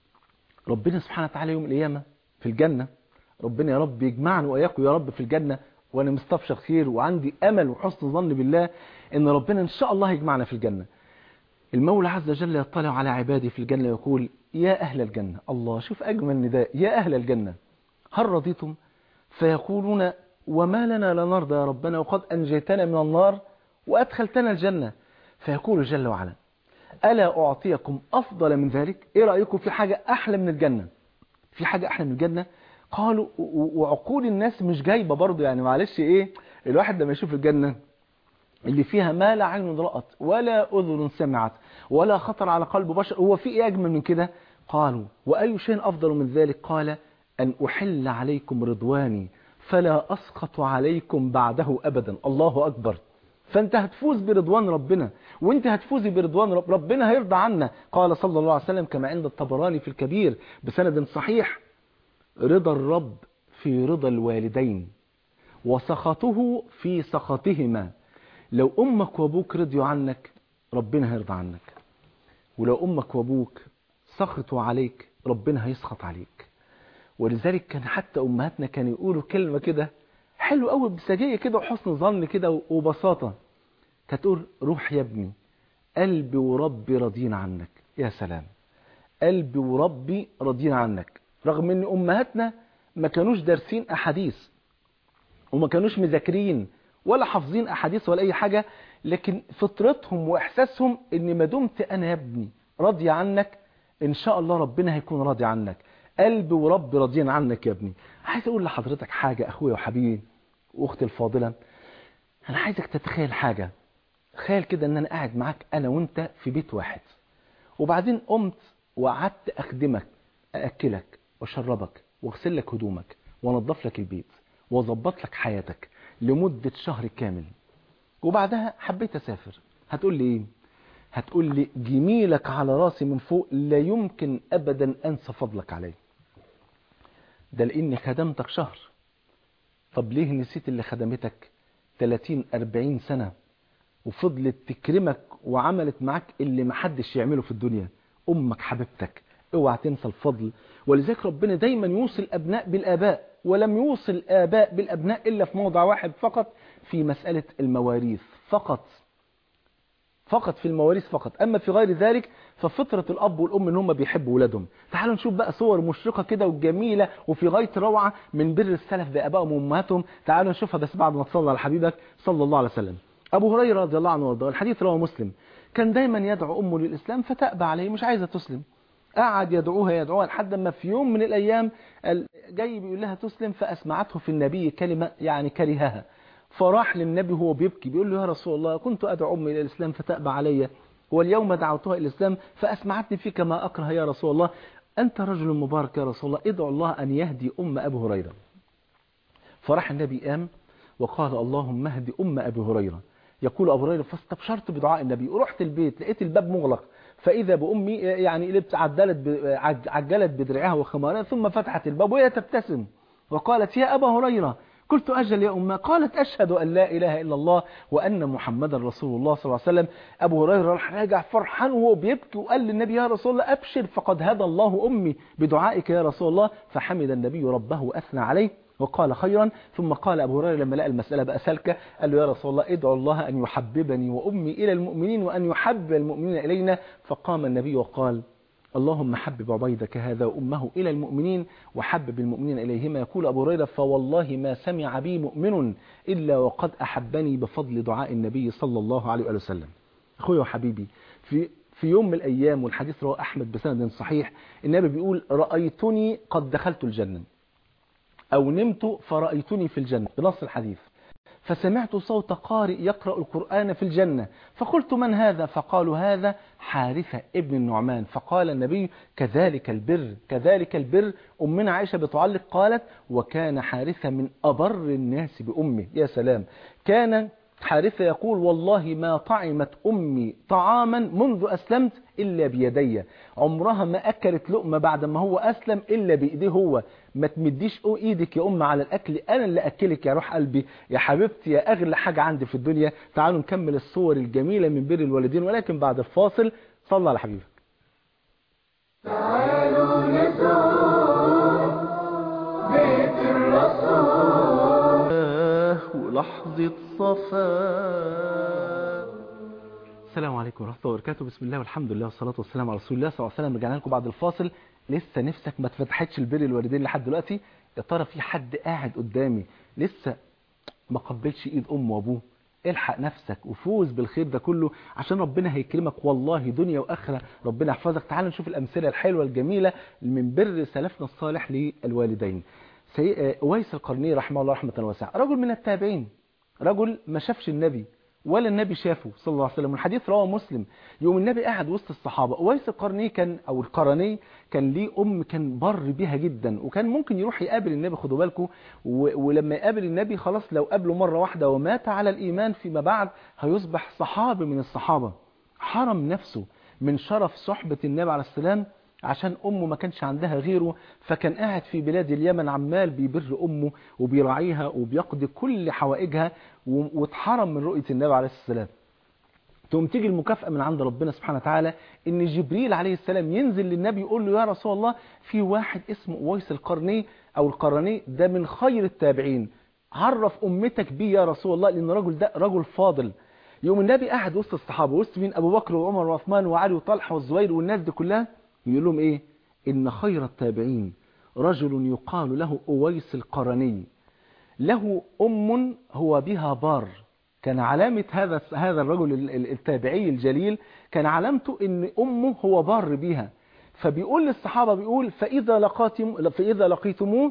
ربنا سبحانه وتعالى يوم القيامة في الجنة ربنا يا رب يجمعنا وإياكم يا رب في الجنة وأنا مستبشر خير وعندي أمل وحسن ظن بالله إن ربنا إن شاء الله يجمعنا في الجنة المولى عز وجل يطلع على عباده في الجنة ويقول يا أهل الجنة الله شوف أجمل نداء يا أهل الجنة هل رضيتم فيقولون وما لنا لا نرضى يا ربنا وقد أنجيتنا من النار وأدخلتنا الجنة فيقول جل وعلا ألا أعطيكم أفضل من ذلك إيه رأيكم في حاجة أحلى من الجنة في حاجة أحلى من الجنة قالوا وعقول الناس مش جايبة برضه يعني معلش إيه الواحد لما يشوف الجنة اللي فيها ما لا عين رأت ولا أذن سمعت ولا خطر على قلب بشر هو في إيه أجمل من كده قالوا وأي شيء أفضل من ذلك قال أن أحل عليكم رضواني فلا أسخط عليكم بعده أبدا الله أكبر فأنت هتفوز برضوان ربنا وانت هتفوزي برضوان رب ربنا هيرضى عنا قال صلى الله عليه وسلم كما عند الطبراني في الكبير بسند صحيح رضا الرب في رضا الوالدين وسخطه في سخطهما لو أمك وأبوك رضيوا عنك ربنا هيرضى عنك ولو أمك وأبوك سخطوا عليك ربنا هيسخط عليك ولذلك كان حتى أمهاتنا كانوا يقولوا كلمة كده حلو قوي بسجية كده وحسن ظن كده وبساطة كانت تقول روح يا ابني قلبي وربي راضيين عنك يا سلام قلبي وربي راضيين عنك رغم ان امهاتنا ما كانوش دارسين احاديث وما كانوش مذاكرين ولا حافظين احاديث ولا اي حاجة لكن فطرتهم واحساسهم ان ما دمت انا يا ابني راضي عنك ان شاء الله ربنا هيكون راضي عنك قلبي وربي راضيين عنك يا ابني عايز اقول لحضرتك حاجة اخويا وحبيبي واختي الفاضلة انا عايزك تتخيل حاجة تخيل كده ان انا قاعد معاك انا وانت في بيت واحد وبعدين قمت وقعدت اخدمك ااكلك واشربك واغسل لك هدومك وانضف لك البيت واظبط لك حياتك لمدة شهر كامل وبعدها حبيت اسافر هتقول لي ايه هتقول لي جميلك على راسي من فوق لا يمكن ابدا انسى فضلك علي ده لاني خدمتك شهر طب ليه نسيت اللي خدمتك 30 40 سنة وفضلت تكرمك وعملت معاك اللي محدش يعمله في الدنيا امك حبيبتك اوعى تنسى الفضل ولذلك ربنا دايما يوصي الابناء بالاباء ولم يوصي الاباء بالابناء الا في موضع واحد فقط في مسألة المواريث فقط فقط في المواريث فقط أما في غير ذلك ففطرة الأب والأم إن هم بيحبوا ولادهم تعالوا نشوف بقى صور مشرقة كده وجميلة وفي غاية روعة من بر السلف بآبائهم وأمهاتهم تعالوا نشوفها بس بعد ما تصلى على حبيبك صلى الله عليه وسلم أبو هريرة رضي الله عنه وارضاه الحديث رواه مسلم كان دايما يدعو أمه للإسلام فتأبى عليه مش عايزة تسلم قعد يدعوها يدعوها لحد ما في يوم من الأيام جاي بيقول لها تسلم فأسمعته في النبي كلمة يعني كرهها فراح للنبي وهو بيبكي بيقول له يا رسول الله كنت أدعو أمي إلى الإسلام فتأبى علي واليوم دعوتها إلى الإسلام فأسمعتني فيك ما أكره يا رسول الله أنت رجل مبارك يا رسول الله ادعو الله أن يهدي أم أبي هريرة فراح النبي قام وقال اللهم اهدي أم أبي هريرة يقول أبو هريرة فاستبشرت بدعاء النبي ورحت البيت لقيت الباب مغلق فإذا بأمي يعني لبت عدلت عجلت بدرعها وخمارها ثم فتحت الباب وهي تبتسم وقالت يا أبا هريرة قلت أجل يا أمه قالت أشهد أن لا إله إلا الله وأن محمدا رسول الله صلى الله عليه وسلم أبو هريرة راح راجع فرحان وهو بيبكي وقال للنبي يا رسول الله أبشر فقد هدى الله أمي بدعائك يا رسول الله فحمد النبي ربه وأثنى عليه وقال خيرا ثم قال أبو هريرة لما لقى المسألة بقى سلكة قال له يا رسول الله ادعو الله أن يحببني وأمي إلى المؤمنين وأن يحبب المؤمنين إلينا فقام النبي وقال اللهم حبب عبيدك هذا وأمه إلى المؤمنين وحبب المؤمنين إليهما يقول أبو هريرة فوالله ما سمع بي مؤمن إلا وقد أحبني بفضل دعاء النبي صلى الله عليه وسلم أخوي وحبيبي في في يوم من الأيام والحديث رواه أحمد بسند صحيح النبي بيقول رأيتني قد دخلت الجنة أو نمت فرأيتني في الجنة بنص الحديث فسمعت صوت قارئ يقرأ القرآن في الجنة فقلت من هذا فقالوا هذا حارثة ابن النعمان فقال النبي كذلك البر كذلك البر أمنا عائشة بتعلق قالت وكان حارثة من أبر الناس بأمه يا سلام كان حارثة يقول والله ما طعمت أمي طعاما منذ أسلمت إلا بيدي عمرها ما أكلت لقمة بعد ما هو أسلم إلا بإيديه هو ما تمديش إيدك يا أم على الأكل أنا اللي أكلك يا روح قلبي يا حبيبتي يا أغلى حاجة عندي في الدنيا تعالوا نكمل الصور الجميلة من بر الوالدين ولكن بعد الفاصل صلى على حبيبك تعالوا نزور بيت الرسول ولحظة صفاء السلام عليكم ورحمة الله وبركاته بسم الله والحمد لله والصلاة والسلام على رسول الله صلى الله عليه وسلم رجعنا لكم بعد الفاصل لسه نفسك ما اتفتحتش البر الوالدين لحد دلوقتي يا ترى في حد قاعد قدامي لسه ما قبلش ايد امه وابوه الحق نفسك وفوز بالخير ده كله عشان ربنا هيكرمك والله دنيا واخره ربنا يحفظك تعال نشوف الامثله الحلوه الجميله من بر سلفنا الصالح للوالدين سي... ويس القرني رحمه الله رحمه واسعه رجل من التابعين رجل ما شافش النبي ولا النبي شافه صلى الله عليه وسلم والحديث رواه مسلم يوم النبي قاعد وسط الصحابة ويس القرني كان أو القرني كان ليه أم كان بر بها جدا وكان ممكن يروح يقابل النبي خدوا بالكم ولما يقابل النبي خلاص لو قابله مرة واحدة ومات على الإيمان فيما بعد هيصبح صحابي من الصحابة حرم نفسه من شرف صحبة النبي عليه السلام عشان أمه ما كانش عندها غيره فكان قاعد في بلاد اليمن عمال بيبر أمه وبيراعيها وبيقضي كل حوائجها واتحرم من رؤية النبي عليه السلام تقوم تيجي المكافأة من عند ربنا سبحانه وتعالى ان جبريل عليه السلام ينزل للنبي يقول له يا رسول الله في واحد اسمه ويس القرني او القرني ده من خير التابعين عرف امتك بيه يا رسول الله لان الرجل ده رجل فاضل يوم النبي قاعد وسط الصحابة وسط مين ابو بكر وعمر وعثمان وعلي وطلحه والزبير والناس دي كلها يقول لهم ايه ان خير التابعين رجل يقال له اويس القرني له ام هو بها بار كان علامة هذا هذا الرجل التابعي الجليل كان علامته ان امه هو بار بها فبيقول للصحابة بيقول فإذا لقاتم فإذا لقيتموه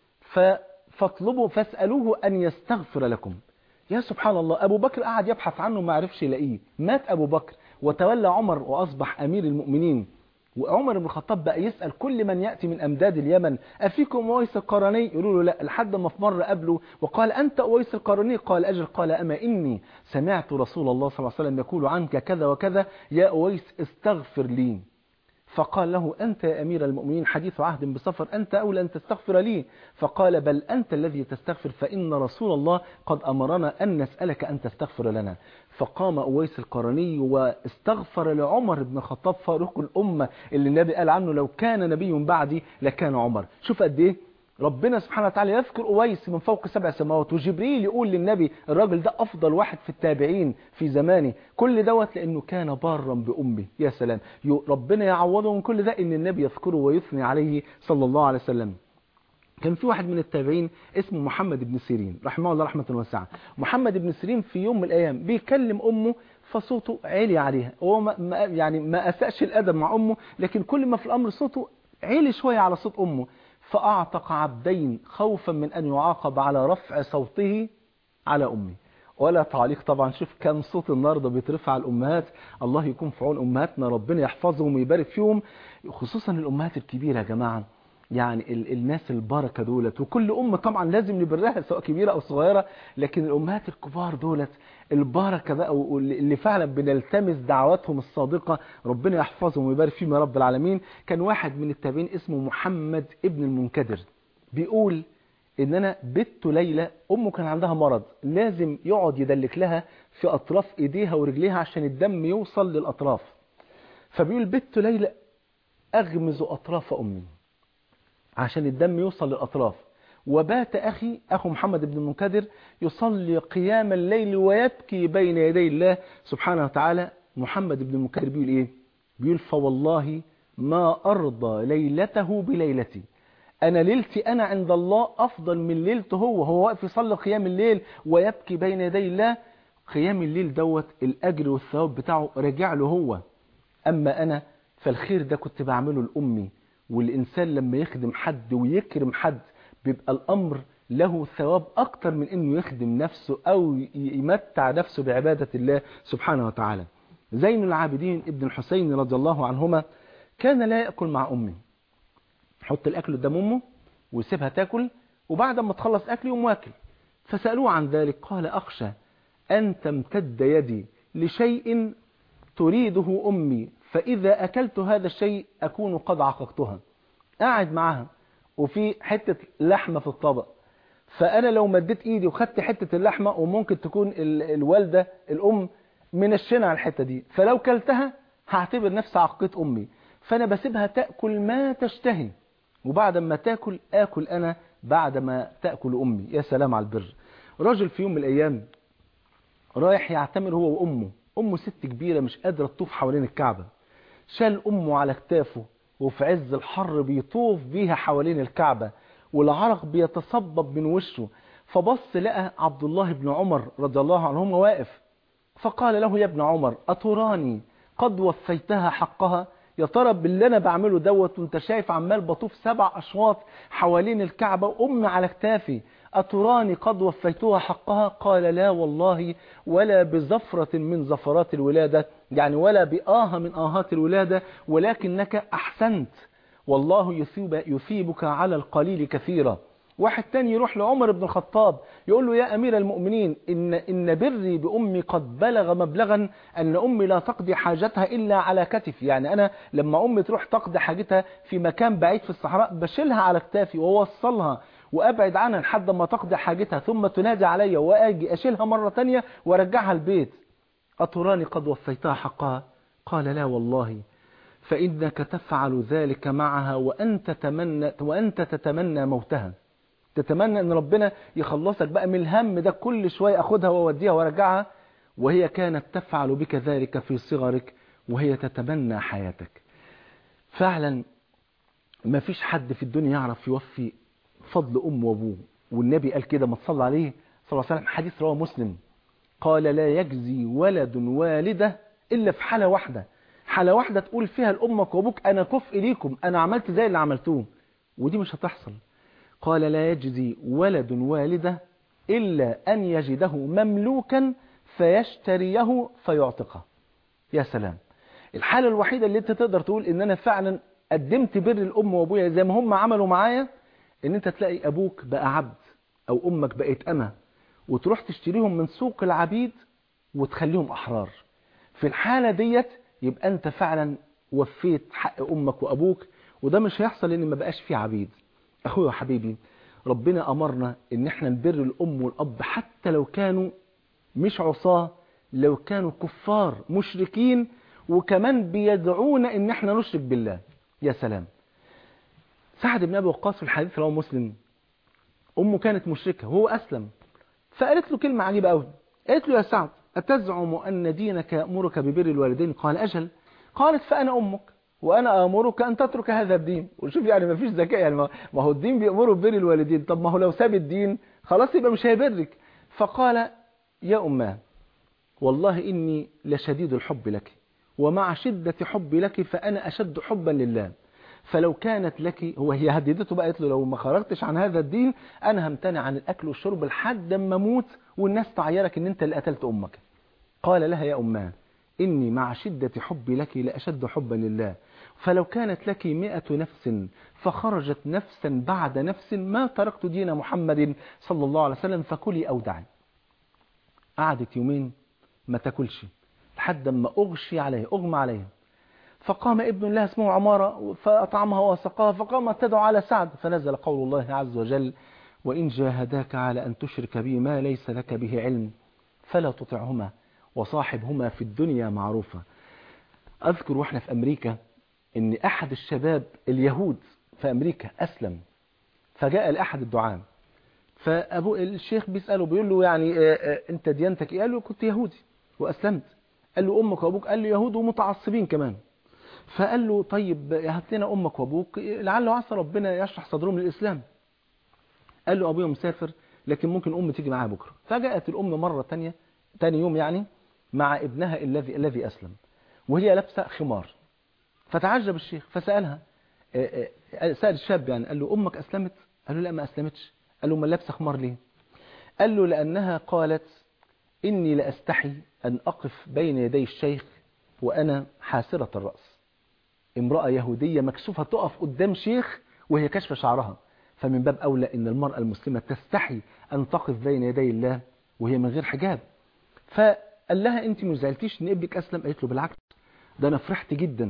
فاطلبوا فاسألوه أن يستغفر لكم يا سبحان الله أبو بكر قعد يبحث عنه ما عرفش يلاقيه مات أبو بكر وتولى عمر وأصبح أمير المؤمنين وعمر بن الخطاب بقى يسأل كل من يأتي من أمداد اليمن أفيكم أويس القرني يقولوا له لا لحد ما في مرة قبله وقال أنت أويس القرني قال أجل قال أما إني سمعت رسول الله صلى الله عليه وسلم يقول عنك كذا وكذا يا أويس استغفر لي فقال له أنت يا أمير المؤمنين حديث عهد بسفر أنت أولى أن تستغفر لي فقال بل أنت الذي تستغفر فإن رسول الله قد أمرنا أن نسألك أن تستغفر لنا فقام أويس القرني واستغفر لعمر بن الخطاب فاروق الأمة اللي النبي قال عنه لو كان نبي بعدي لكان عمر شوف قد إيه ربنا سبحانه وتعالى يذكر أويس من فوق سبع سماوات وجبريل يقول للنبي الراجل ده أفضل واحد في التابعين في زمانه كل دوت لأنه كان بارا بأمه يا سلام يو- ربنا يعوضه من كل ده إن النبي يذكره ويثني عليه صلى الله عليه وسلم كان في واحد من التابعين اسمه محمد بن سيرين رحمه الله رحمة واسعة محمد بن سيرين في يوم من الأيام بيكلم أمه فصوته عالي عليها هو ما ما- يعني ما أسأش الأدب مع أمه لكن كل ما في الأمر صوته عالي شوية على صوت أمه فأعتق عبدين خوفا من أن يعاقب على رفع صوته على أمه ولا تعليق طبعا شوف كم صوت النهارده بيترفع على الأمهات الله يكون في عون أمهاتنا ربنا يحفظهم ويبارك فيهم خصوصا الأمهات الكبيرة يا جماعة يعني ال الناس البركة دولت وكل أم طبعا لازم نبرها سواء كبيرة أو صغيرة لكن الأمهات الكبار دولت البركة بقى واللي اللي فعلا بنلتمس دعواتهم الصادقة ربنا يحفظهم ويبارك فيهم يا رب العالمين كان واحد من التابعين اسمه محمد ابن المنكدر بيقول ان انا بت ليلى امه كان عندها مرض لازم يقعد يدلك لها في اطراف ايديها ورجليها عشان الدم يوصل للاطراف فبيقول بت ليلى اغمز اطراف امي عشان الدم يوصل للاطراف وبات اخي اخو محمد بن المنكدر يصلي قيام الليل ويبكي بين يدي الله سبحانه وتعالى محمد بن المنكدر بيقول ايه بيقول فوالله ما ارضى ليلته بليلتي انا ليلتي انا عند الله افضل من ليلته هو هو واقف يصلي قيام الليل ويبكي بين يدي الله قيام الليل دوت الاجر والثواب بتاعه راجع له هو اما انا فالخير ده كنت بعمله لامي والانسان لما يخدم حد ويكرم حد بيبقى الامر له ثواب اكتر من انه يخدم نفسه او يمتع نفسه بعبادة الله سبحانه وتعالى زين العابدين ابن الحسين رضي الله عنهما كان لا يأكل مع أمه يحط الأكل قدام أمه ويسيبها تاكل وبعد ما تخلص أكل يقوم واكل فسألوه عن ذلك قال أخشى أن تمتد يدي لشيء تريده أمي فإذا أكلت هذا الشيء أكون قد عققتها قاعد معها وفي حتة لحمة في الطبق فأنا لو مديت إيدي وخدت حتة اللحمة وممكن تكون ال- الوالدة الأم منشنة على الحتة دي فلو كلتها هعتبر نفسي عقيت أمي فأنا بسيبها تأكل ما تشتهي وبعد ما تاكل آكل أنا بعد ما تأكل أمي يا سلام على البر راجل في يوم من الأيام رايح يعتمر هو وأمه أمه ست كبيرة مش قادرة تطوف حوالين الكعبة شال أمه على كتافه وفي عز الحر بيطوف بيها حوالين الكعبة والعرق بيتصبب من وشه فبص لقى عبد الله بن عمر رضي الله عنهما واقف فقال له يا ابن عمر أتراني قد وفيتها حقها يا ترى باللي انا بعمله دوت وانت شايف عمال بطوف سبع اشواط حوالين الكعبة وامي على كتافي أتراني قد وفيتها حقها قال لا والله ولا بزفرة من زفرات الولادة يعني ولا بآه من آهات الولادة ولكنك أحسنت والله يثيب يثيبك على القليل كثيرا واحد تاني يروح لعمر بن الخطاب يقول له يا أمير المؤمنين إن, إن بري بأمي قد بلغ مبلغا أن أمي لا تقضي حاجتها إلا على كتفي يعني أنا لما أمي تروح تقضي حاجتها في مكان بعيد في الصحراء بشيلها على كتافي ووصلها وأبعد عنها لحد ما تقضي حاجتها ثم تنادي علي وأجي أشيلها مرة تانية وأرجعها البيت أتراني قد وفيتها حقها قال لا والله فإنك تفعل ذلك معها وأنت تتمنى, وأنت تتمنى موتها تتمنى ان ربنا يخلصك بقى من الهم ده كل شوية اخدها واوديها وارجعها وهي كانت تفعل بك ذلك في صغرك وهي تتمنى حياتك فعلا ما فيش حد في الدنيا يعرف يوفي فضل أم وأبوه والنبي قال كده ما تصلى عليه صلى الله عليه وسلم حديث رواه مسلم قال لا يجزي ولد والدة إلا في حالة واحدة حالة واحدة تقول فيها لأمك وأبوك أنا كفء ليكم أنا عملت زي اللي عملتوه ودي مش هتحصل قال لا يجزي ولد والدة إلا أن يجده مملوكا فيشتريه فيعتقه يا سلام الحالة الوحيدة اللي انت تقدر تقول ان انا فعلا قدمت بر الام وابويا زي ما هم عملوا معايا ان انت تلاقي ابوك بقى عبد او امك بقت اما وتروح تشتريهم من سوق العبيد وتخليهم احرار في الحالة ديت يبقى انت فعلا وفيت حق امك وابوك وده مش هيحصل ان ما بقاش فيه عبيد اخويا وحبيبي ربنا امرنا ان احنا نبر الام والاب حتى لو كانوا مش عصاه لو كانوا كفار مشركين وكمان بيدعونا ان احنا نشرك بالله يا سلام سعد بن ابي وقاص في الحديث رواه مسلم أمه كانت مشركة وهو أسلم فقالت له كلمة عجيبة قوي قالت له يا سعد أتزعم أن دينك يأمرك ببر الوالدين قال أجل قالت فأنا أمك وأنا أمرك أن تترك هذا الدين وشوف يعني ما فيش ذكاء يعني ما ما هو الدين بيأمره ببر الوالدين طب ما هو لو ساب الدين خلاص يبقى مش هيبرك فقال يا أماه والله إني لشديد الحب لك ومع شدة حبي لك فأنا أشد حبا لله فلو كانت لك هو هي هددته بقى قالت له لو ما خرجتش عن هذا الدين أنا همتنع عن الأكل والشرب لحد ما أموت والناس تعيرك إن أنت اللي قتلت أمك قال لها يا أماه إني مع شدة حبي لك لأشد حبا لله فلو كانت لك مئة نفس فخرجت نفسا بعد نفس ما تركت دين محمد صلى الله عليه وسلم فكلي أو دعي قعدت يومين ما تاكلش لحد ما أغشي عليه أغمى عليه فقام ابن الله اسمه عمارة فأطعمها وسقاها فقامت تدعو على سعد فنزل قول الله عز وجل وإن جاهداك على أن تشرك بي ما ليس لك به علم فلا تطعهما وصاحبهما في الدنيا معروفة أذكر وإحنا في أمريكا إن أحد الشباب اليهود في أمريكا أسلم فجاء لأحد الدعاة فأبو الشيخ بيسأله بيقول له يعني آه، آه، أنت ديانتك إيه؟ قال له كنت يهودي وأسلمت قال له أمك وأبوك قال له يهود ومتعصبين كمان فقال له طيب هات لنا أمك وأبوك لعل وعسى ربنا يشرح صدرهم للإسلام قال له أبويا مسافر لكن ممكن أم تيجي معايا بكرة فجاءت الأم مرة تانية تاني يوم يعني مع ابنها الذي الذي أسلم وهي لابسة خمار فتعجب الشيخ فسألها آه، آه، سأل الشاب يعني قال له أمك أسلمت قال له لا ما أسلمتش قال له ما لابسة خمار ليه قال له لأنها قالت إني لأستحي أن أقف بين يدي الشيخ وأنا حاسرة الرأس امرأة يهودية مكسوفة تقف قدام شيخ وهي كشف شعرها فمن باب أولى أن المرأة المسلمة تستحي أن تقف بين يدي الله وهي من غير حجاب فقال لها أنت مش زعلتيش أن ابنك أسلم قالت له بالعكس ده أنا فرحت جدا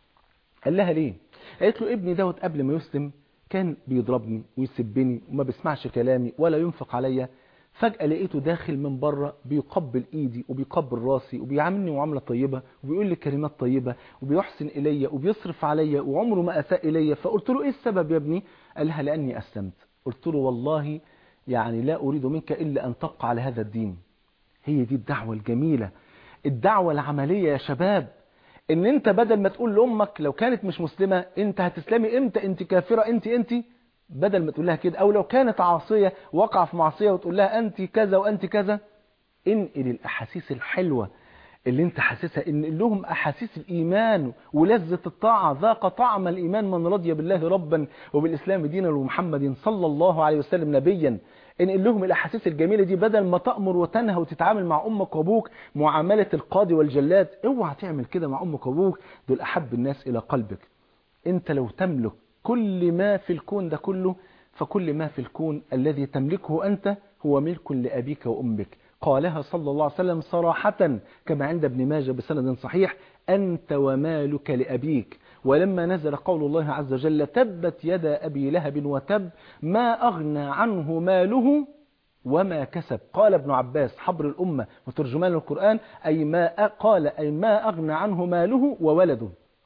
قال لها ليه قالت له ابني دوت قبل ما يسلم كان بيضربني ويسبني وما بيسمعش كلامي ولا ينفق عليا فجأة لقيته داخل من بره بيقبل ايدي وبيقبل راسي وبيعاملني معاملة طيبة وبيقول لي كلمات طيبة وبيحسن الي وبيصرف عليا وعمره ما اساء الي فقلت له ايه السبب يا ابني قال لها لاني اسلمت قلت له والله يعني لا اريد منك الا ان تبقى على هذا الدين هي دي الدعوة الجميلة الدعوة العملية يا شباب ان انت بدل ما تقول لامك لو كانت مش مسلمة انت هتسلمي امتى انت كافرة انت انت بدل ما تقول لها كده او لو كانت عاصية وقع في معصية وتقول لها انت كذا وانت كذا انقل الاحاسيس الحلوة اللي انت حاسسها ان لهم احاسيس الايمان ولذة الطاعة ذاق طعم الايمان من رضي بالله ربا وبالاسلام دينا ومحمد صلى الله عليه وسلم نبيا انقل لهم الاحاسيس الجميلة دي بدل ما تأمر وتنهى وتتعامل مع امك وابوك معاملة القاضي والجلاد اوعى تعمل كده مع امك وابوك دول احب الناس الى قلبك انت لو تملك كل ما في الكون ده كله فكل ما في الكون الذي تملكه أنت هو ملك لأبيك وأمك قالها صلى الله عليه وسلم صراحة كما عند ابن ماجه بسند صحيح أنت ومالك لأبيك ولما نزل قول الله عز وجل تبت يدا أبي لهب وتب ما أغنى عنه ماله وما كسب قال ابن عباس حبر الأمة وترجمان القرآن أي ما قال أي ما أغنى عنه ماله وولده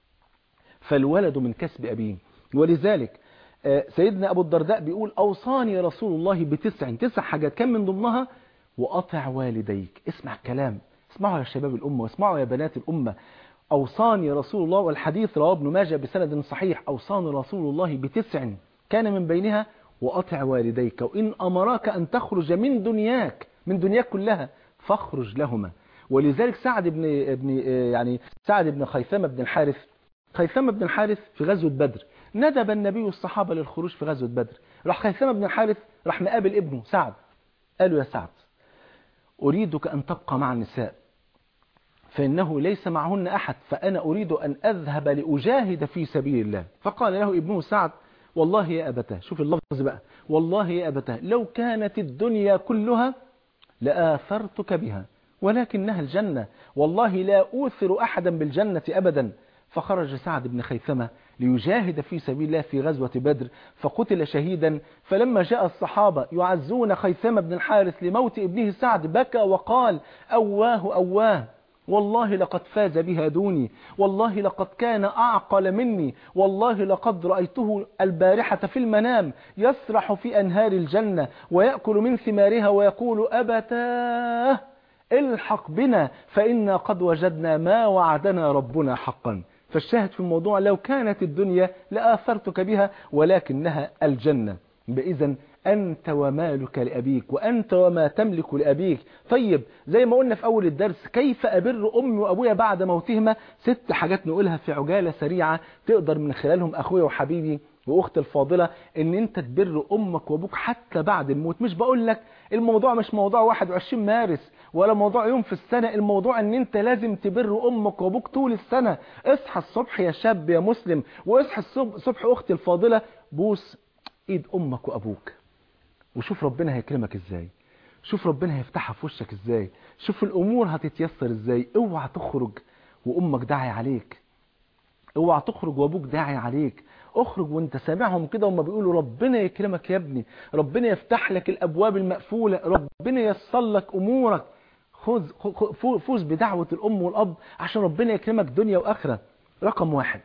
فالولد من كسب أبيه ولذلك سيدنا أبو الدرداء بيقول أوصاني رسول الله بتسع تسع حاجات كان من ضمنها وأطع والديك اسمع الكلام اسمعوا يا شباب الأمة واسمعوا يا بنات الأمة أوصاني رسول الله والحديث رواه ابن ماجه بسند صحيح أوصاني رسول الله بتسع كان من بينها وأطع والديك وإن أمراك أن تخرج من دنياك من دنياك كلها فاخرج لهما ولذلك سعد بن ابن يعني سعد بن خيثمة بن الحارث خيثمة بن الحارث في غزوة بدر ندب النبي الصحابة للخروج في غزوة بدر راح خيثمة بن الحارث راح مقابل ابنه سعد قال له يا سعد أريدك أن تبقى مع النساء فإنه ليس معهن أحد فأنا أريد أن أذهب لأجاهد في سبيل الله فقال له ابنه سعد والله يا أبتاه شوف اللفظ بقى والله يا أبتاه لو كانت الدنيا كلها لآثرتك بها ولكنها الجنة والله لا أوثر أحدا بالجنة أبدا فخرج سعد بن خيثمة ليجاهد في سبيل الله في غزوة بدر فقتل شهيدا فلما جاء الصحابة يعزون خيثمة بن الحارث لموت ابنه سعد بكى وقال أواه أواه والله لقد فاز بها دوني والله لقد كان أعقل مني والله لقد رأيته البارحة في المنام يسرح في أنهار الجنة ويأكل من ثمارها ويقول أبتاه الحق بنا فإنا قد وجدنا ما وعدنا ربنا حقا فالشاهد في الموضوع لو كانت الدنيا لآثرتك بها ولكنها الجنة إذا أنت ومالك لأبيك وأنت وما تملك لأبيك طيب زي ما قلنا في أول الدرس كيف أبر أمي وأبويا بعد موتهما ست حاجات نقولها في عجالة سريعة تقدر من خلالهم أخويا وحبيبي واختي الفاضلة ان انت تبر امك وابوك حتى بعد الموت مش بقول لك الموضوع مش موضوع 21 مارس ولا موضوع يوم في السنة الموضوع ان انت لازم تبر امك وابوك طول السنة اصحى الصبح يا شاب يا مسلم واصحى الصبح اختي الفاضلة بوس ايد امك وابوك وشوف ربنا هيكرمك ازاي شوف ربنا هيفتحها في وشك ازاي شوف الامور هتتيسر ازاي اوعى تخرج وامك داعي عليك اوعى تخرج وابوك داعي عليك اخرج وانت سامعهم كده وهم بيقولوا ربنا يكرمك يا ابني ربنا يفتح لك الابواب المقفولة ربنا ييسر لك امورك خذ فوز بدعوة الام والاب عشان ربنا يكرمك دنيا واخرة رقم واحد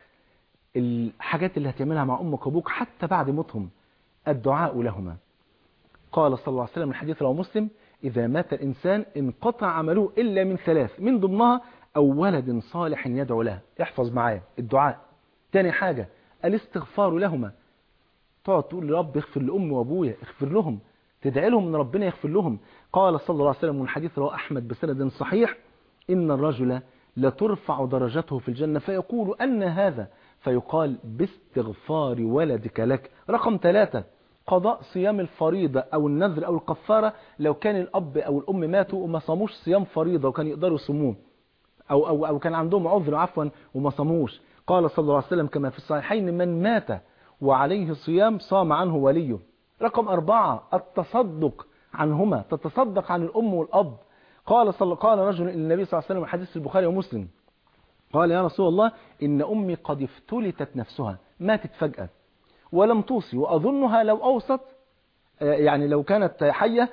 الحاجات اللي هتعملها مع امك وابوك حتى بعد موتهم الدعاء لهما قال صلى الله عليه وسلم من حديث رواه مسلم إذا مات الإنسان انقطع عمله إلا من ثلاث من ضمنها أو ولد صالح يدعو له احفظ معايا الدعاء تاني حاجة الاستغفار لهما تقعد تقول لرب اغفر لأمي وأبويا اغفر لهم تدعي لهم ان ربنا يغفر لهم قال صلى الله عليه وسلم من حديث رواه أحمد بسند صحيح إن الرجل لترفع درجته في الجنة فيقول أن هذا فيقال باستغفار ولدك لك رقم ثلاثة قضاء صيام الفريضة أو النذر أو الكفارة لو كان الأب أو الأم ماتوا وما صاموش صيام فريضة وكان يقدروا يصوموه أو, أو, أو كان عندهم عذر عفوا وما صاموش قال صلى الله عليه وسلم كما في الصحيحين من مات وعليه صيام صام عنه وليه رقم أربعة التصدق عنهما تتصدق عن الأم والأب قال صلى قال رجل النبي صلى الله عليه وسلم حديث البخاري ومسلم قال يا رسول الله إن أمي قد افتلتت نفسها ماتت فجأة ولم توصي وأظنها لو أوصت يعني لو كانت حية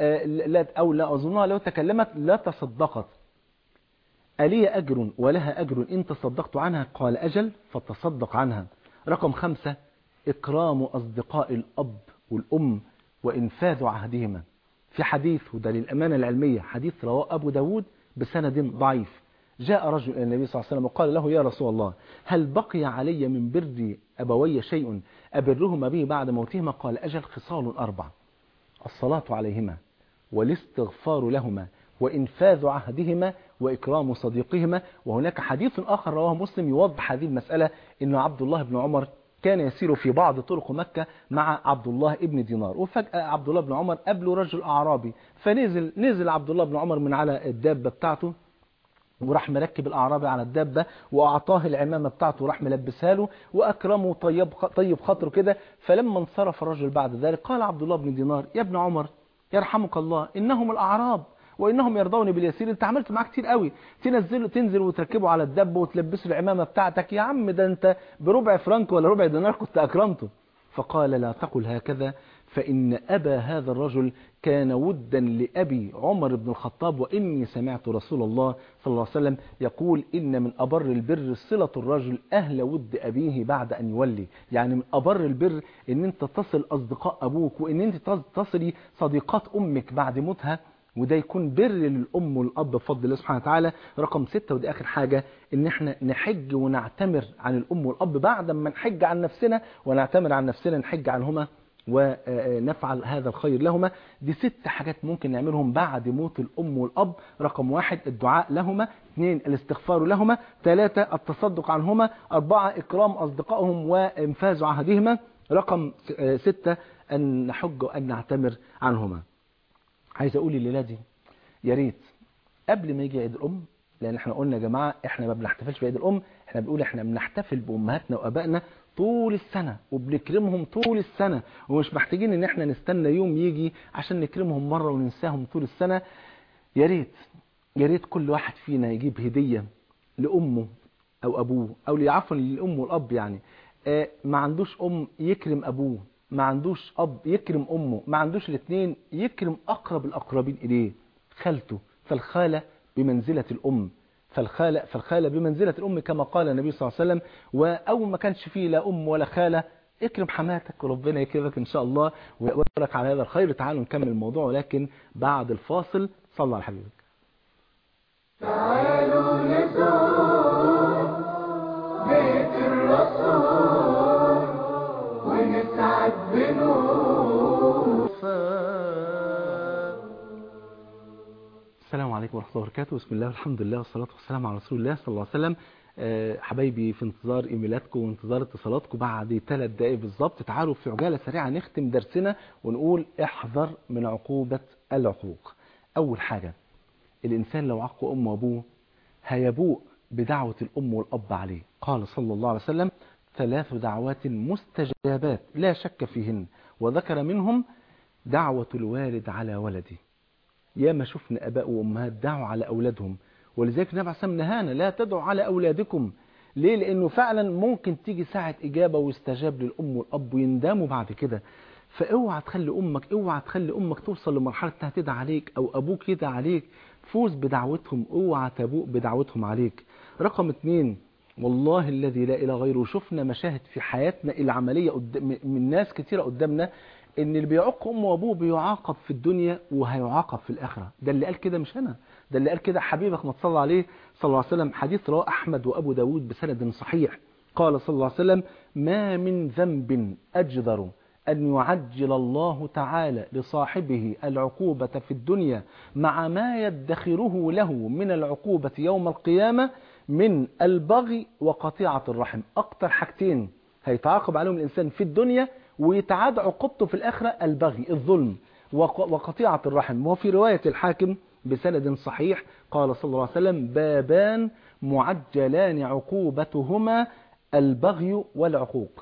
أو لا أظنها لو تكلمت لا تصدقت ألي أجر ولها أجر إن تصدقت عنها قال أجل فتصدق عنها رقم خمسة إكرام أصدقاء الأب والأم وإنفاذ عهدهما في حديث وده للأمانة العلمية حديث رواه أبو داود بسند ضعيف جاء رجل إلى النبي صلى الله عليه وسلم وقال له يا رسول الله هل بقي علي من بر أبوي شيء أبرهما به بعد موتهما قال أجل خصال أربع الصلاة عليهما والاستغفار لهما وإنفاذ عهدهما وإكرام صديقهما وهناك حديث آخر رواه مسلم يوضح هذه المسألة أن عبد الله بن عمر كان يسير في بعض طرق مكة مع عبد الله ابن دينار وفجأة عبد الله بن عمر قابله رجل أعرابي فنزل نزل عبد الله بن عمر من على الدابة بتاعته وراح مركب الأعرابي على الدابة وأعطاه العمامة بتاعته وراح ملبسها له وأكرمه طيب, طيب خاطره كده فلما انصرف الرجل بعد ذلك قال عبد الله بن دينار يا ابن عمر يرحمك الله إنهم الأعراب وإنهم يرضون باليسير انت عملت معاه كتير قوي تنزل تنزل وتركبه على الدب وتلبسه العمامة بتاعتك يا عم ده انت بربع فرنك ولا ربع دينار كنت أكرمته فقال لا تقل هكذا فإن أبا هذا الرجل كان ودا لأبي عمر بن الخطاب وإني سمعت رسول الله صلى الله عليه وسلم يقول إن من أبر البر صلة الرجل أهل ود أبيه بعد أن يولي يعني من أبر البر إن أنت تصل أصدقاء أبوك وإن أنت تصلي صديقات أمك بعد موتها وده يكون بر للأم والأب بفضل الله سبحانه وتعالى رقم ستة ودي آخر حاجة إن احنا نحج ونعتمر عن الأم والأب بعد ما نحج عن نفسنا ونعتمر عن نفسنا نحج عنهما ونفعل هذا الخير لهما دي ست حاجات ممكن نعملهم بعد موت الأم والأب رقم واحد الدعاء لهما اثنين الاستغفار لهما ثلاثة التصدق عنهما أربعة إكرام أصدقائهم وإنفاذ عهدهما رقم ستة أن نحج وأن نعتمر عنهما عايز أقول الليلة دي يا ريت قبل ما يجي عيد الأم لأن احنا قلنا يا جماعة احنا ما بنحتفلش بعيد الأم احنا بنقول احنا بنحتفل بأمهاتنا وأبائنا طول السنة وبنكرمهم طول السنة ومش محتاجين ان احنا نستنى يوم يجي عشان نكرمهم مرة وننساهم طول السنة يا ريت يا ريت كل واحد فينا يجيب هدية لأمه أو أبوه أو عفوا للأم والأب يعني اه ما عندوش أم يكرم أبوه ما عندوش أب يكرم أمه ما عندوش الاثنين يكرم أقرب الأقربين إليه خالته فالخالة بمنزلة الأم فالخالة, فالخالة بمنزلة الأم كما قال النبي صلى الله عليه وسلم وأول ما كانش فيه لا أم ولا خالة اكرم حماتك وربنا يكرمك إن شاء الله ويقولك على هذا الخير تعالوا نكمل الموضوع ولكن بعد الفاصل صلى على حبيبك تعالوا نزور بيت الرسول ونسعد بنور السلام عليكم ورحمة الله وبركاته بسم الله والحمد لله والصلاة والسلام على رسول الله صلى الله عليه وسلم آه، حبايبي في انتظار ايميلاتكم وانتظار اتصالاتكم بعد ثلاث دقائق بالظبط تعالوا في عجالة سريعة نختم درسنا ونقول احذر من عقوبة العقوق أول حاجة الإنسان لو عق أمه وأبوه هيبوء بدعوة الأم والأب عليه قال صلى الله عليه وسلم ثلاث دعوات مستجابات لا شك فيهن وذكر منهم دعوة الوالد على ولده يا ما شفنا أباء وأمهات دعوا على أولادهم ولذلك النبي عليه الصلاة والسلام نهانا لا تدعوا على أولادكم ليه لأنه فعلا ممكن تيجي ساعة إجابة ويستجاب للأم والأب ويندموا بعد كده فاوعى تخلي أمك اوعى تخلي أمك توصل لمرحلة انها تدعى عليك أو أبوك يدعى عليك فوز بدعوتهم اوعى تبوء بدعوتهم عليك رقم اتنين والله الذي لا إله غيره شفنا مشاهد في حياتنا العملية قدام من ناس كتيرة قدامنا ان اللي بيعق امه وابوه بيعاقب في الدنيا وهيعاقب في الاخره ده اللي قال كده مش انا ده اللي قال كده حبيبك ما تصلى عليه صلى الله عليه وسلم حديث رواه احمد وابو داود بسند صحيح قال صلى الله عليه وسلم ما من ذنب اجدر أن يعجل الله تعالى لصاحبه العقوبة في الدنيا مع ما يدخره له من العقوبة يوم القيامة من البغي وقطيعة الرحم أكتر حاجتين هيتعاقب عليهم الإنسان في الدنيا ويتعاد عقوبته في الآخرة البغي الظلم وقطيعة الرحم وفي رواية الحاكم بسند صحيح قال صلى الله عليه وسلم بابان معجلان عقوبتهما البغي والعقوق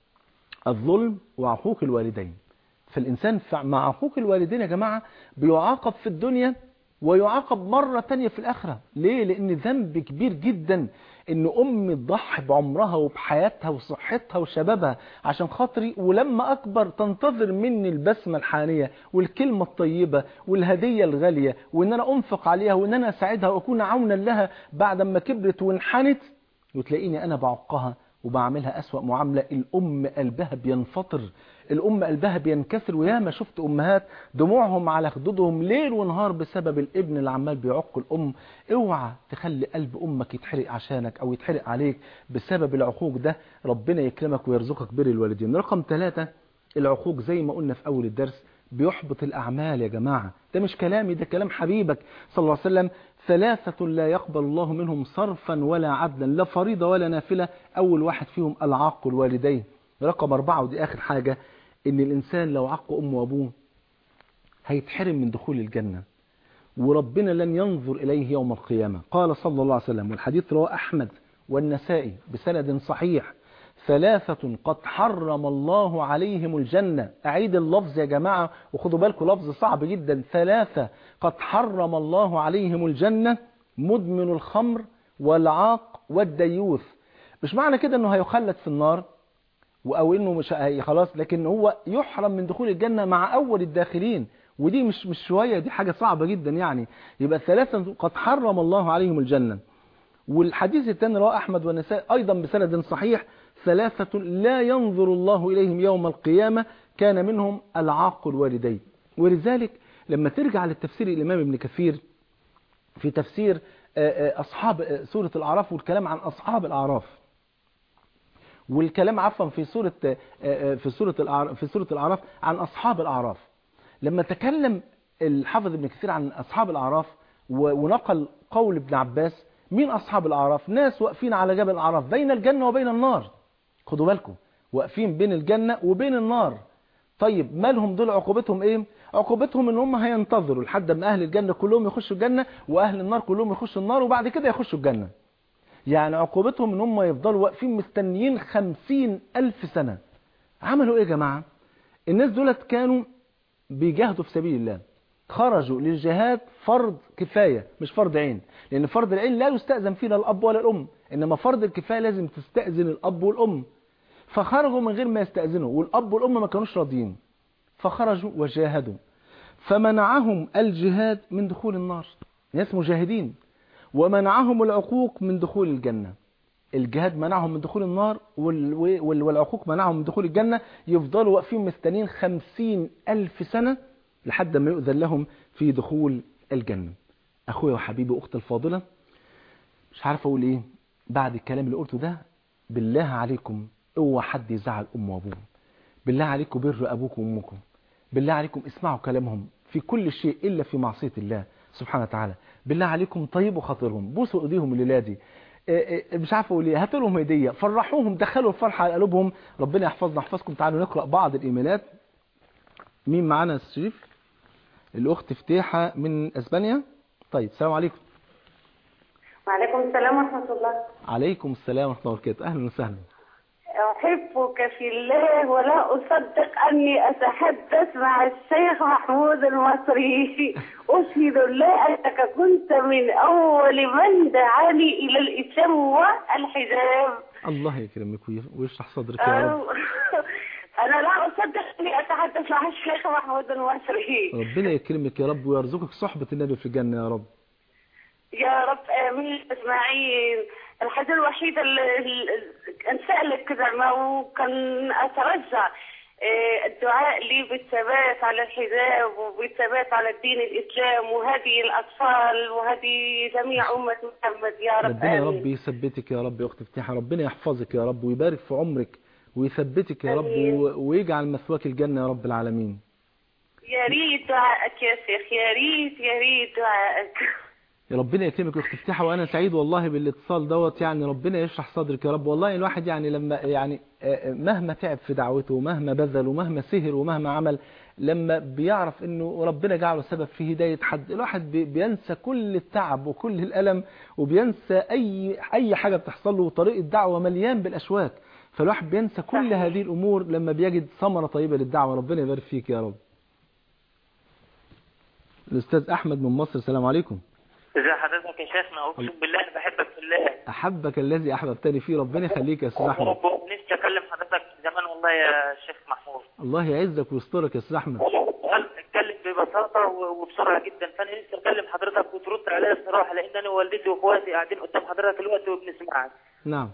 الظلم وعقوق الوالدين فالإنسان مع عقوق الوالدين يا جماعة بيعاقب في الدنيا ويعاقب مرة تانية في الآخرة ليه؟ لأن ذنب كبير جدا ان ام تضحي بعمرها وبحياتها وصحتها وشبابها عشان خاطري ولما اكبر تنتظر مني البسمة الحانية والكلمة الطيبة والهدية الغالية وان انا انفق عليها وان انا اساعدها واكون عونا لها بعد ما كبرت وانحنت وتلاقيني انا بعقها وبعملها أسوأ معاملة الأم قلبها بينفطر الأم قلبها بينكسر وياما شفت أمهات دموعهم على خدودهم ليل ونهار بسبب الابن اللي عمال بيعق الأم اوعى تخلي قلب أمك يتحرق عشانك أو يتحرق عليك بسبب العقوق ده ربنا يكرمك ويرزقك بر الوالدين رقم ثلاثة العقوق زي ما قلنا في أول الدرس بيحبط الأعمال يا جماعة ده مش كلامي ده كلام حبيبك صلى الله عليه وسلم ثلاثة لا يقبل الله منهم صرفا ولا عدلا لا فريضة ولا نافلة أول واحد فيهم العاق الوالدين رقم أربعة ودي آخر حاجة إن الإنسان لو عق أمه وأبوه هيتحرم من دخول الجنة وربنا لن ينظر إليه يوم القيامة قال صلى الله عليه وسلم والحديث رواه أحمد والنسائي بسند صحيح ثلاثة قد حرم الله عليهم الجنة أعيد اللفظ يا جماعة وخدوا بالكم لفظ صعب جدا ثلاثة قد حرم الله عليهم الجنة مدمن الخمر والعاق والديوث مش معنى كده انه هيخلد في النار او انه مش خلاص لكن هو يحرم من دخول الجنة مع اول الداخلين ودي مش مش شوية دي حاجة صعبة جدا يعني يبقى ثلاثة قد حرم الله عليهم الجنة والحديث الثاني رواه أحمد والنساء أيضا بسند صحيح ثلاثة لا ينظر الله إليهم يوم القيامة كان منهم العاق الوالدين ولذلك لما ترجع للتفسير الإمام ابن كثير في تفسير أصحاب سورة الأعراف والكلام عن أصحاب الأعراف والكلام عفوا في سورة في سورة الأعراف في سورة الأعراف عن أصحاب الأعراف لما تكلم الحافظ ابن كثير عن أصحاب الأعراف ونقل قول ابن عباس مين أصحاب الأعراف ناس واقفين على جبل الأعراف بين الجنة وبين النار خدوا بالكم واقفين بين الجنة وبين النار طيب مالهم دول عقوبتهم ايه عقوبتهم ان هم هينتظروا لحد ما اهل الجنة كلهم يخشوا الجنة واهل النار كلهم يخشوا النار وبعد كده يخشوا الجنة يعني عقوبتهم ان هم يفضلوا واقفين مستنيين خمسين الف سنة عملوا ايه يا جماعة الناس دولت كانوا بيجاهدوا في سبيل الله خرجوا للجهاد فرض كفاية مش فرض عين لأن فرض العين لا يستأذن فيه لا الأب ولا الأم إنما فرض الكفاية لازم تستأذن الأب والأم فخرجوا من غير ما يستأذنوا والأب والأم ما كانوش راضيين فخرجوا وجاهدوا فمنعهم الجهاد من دخول النار ناس مجاهدين ومنعهم العقوق من دخول الجنة الجهاد منعهم من دخول النار وال- وال- والعقوق منعهم من دخول الجنة يفضلوا واقفين مستنين خمسين ألف سنة لحد ما يؤذن لهم في دخول الجنة أخويا وحبيبي وأختي الفاضلة مش عارف أقول إيه بعد الكلام اللي قلته ده بالله عليكم اوعى حد يزعل أم وأبوه بالله عليكم بر أبوكم وأمكم بالله عليكم اسمعوا كلامهم في كل شيء إلا في معصية الله سبحانه وتعالى بالله عليكم طيبوا خاطرهم بوسوا ايديهم الليله دي إيه إيه مش عارف اقول ايه هاتوا لهم هديه فرحوهم دخلوا الفرحه على قلوبهم ربنا يحفظنا يحفظكم تعالوا نقرا بعض الايميلات مين معانا يا أستاذ شريف الاخت فتيحه من اسبانيا طيب السلام عليكم وعليكم السلام ورحمة الله عليكم السلام ورحمه الله وبركاته اهلا وسهلا أحبك في الله ولا أصدق أني أتحدث مع الشيخ محمود المصري أشهد الله أنك كنت من أول من دعاني إلى الإسلام والحجاب الله يكرمك وي- ويشرح صدرك يا رب أنا لا أصدق أني أتحدث مع الشيخ محمود المصري ربنا يكرمك يا رب ويرزقك صحبه النبي في الجنه يا رب يا رب آمين أجمعين الحاجة الوحيدة اللي اللي- كان سألك كده ما وكان أترجع آه، الدعاء لي بالثبات على الحجاب وبالثبات على الدين الإسلام وهذه الأطفال وهذه جميع أمة محمد يا رب ربنا يا آمين. رب يثبتك يا رب يا اخت فتيحه ربنا يحفظك يا رب ويبارك في عمرك ويثبتك يا رب آمين. و- ويجعل مثواك الجنه يا رب العالمين يا ريت دعائك يا شيخ يا ريت يا ريت دعائك يا ربنا يكرمك يا اخت فتيحه وانا سعيد والله بالاتصال دوت يعني ربنا يشرح صدرك يا رب والله الواحد يعني لما يعني آه، مهما تعب في دعوته ومهما بذل ومهما سهر ومهما عمل لما بيعرف انه ربنا جعله سبب في هدايه حد الواحد بي- بينسى كل التعب وكل الالم وبينسى اي اي حاجه بتحصل له وطريق الدعوه مليان بالاشواك فالواحد بينسى كل صحيح. هذه الامور لما بيجد ثمره طيبه للدعوه ربنا يبارك فيك يا رب الاستاذ احمد من مصر السلام عليكم ازي حضرتك يا شيخنا اقسم بالله انا بحبك في الله احبك الذي احببتني فيه ربنا يخليك يا استاذ احمد نفسي اكلم حضرتك من زمان والله يا شيخ محمود الله يعزك ويسترك يا استاذ احمد قال اتكلم ببساطه و- وبسرعه جدا فانا نفسي اكلم حضرتك وترد عليا بصراحه لان انا والدتي واخواتي قاعدين قدام حضرتك دلوقتي وبنسمعك نعم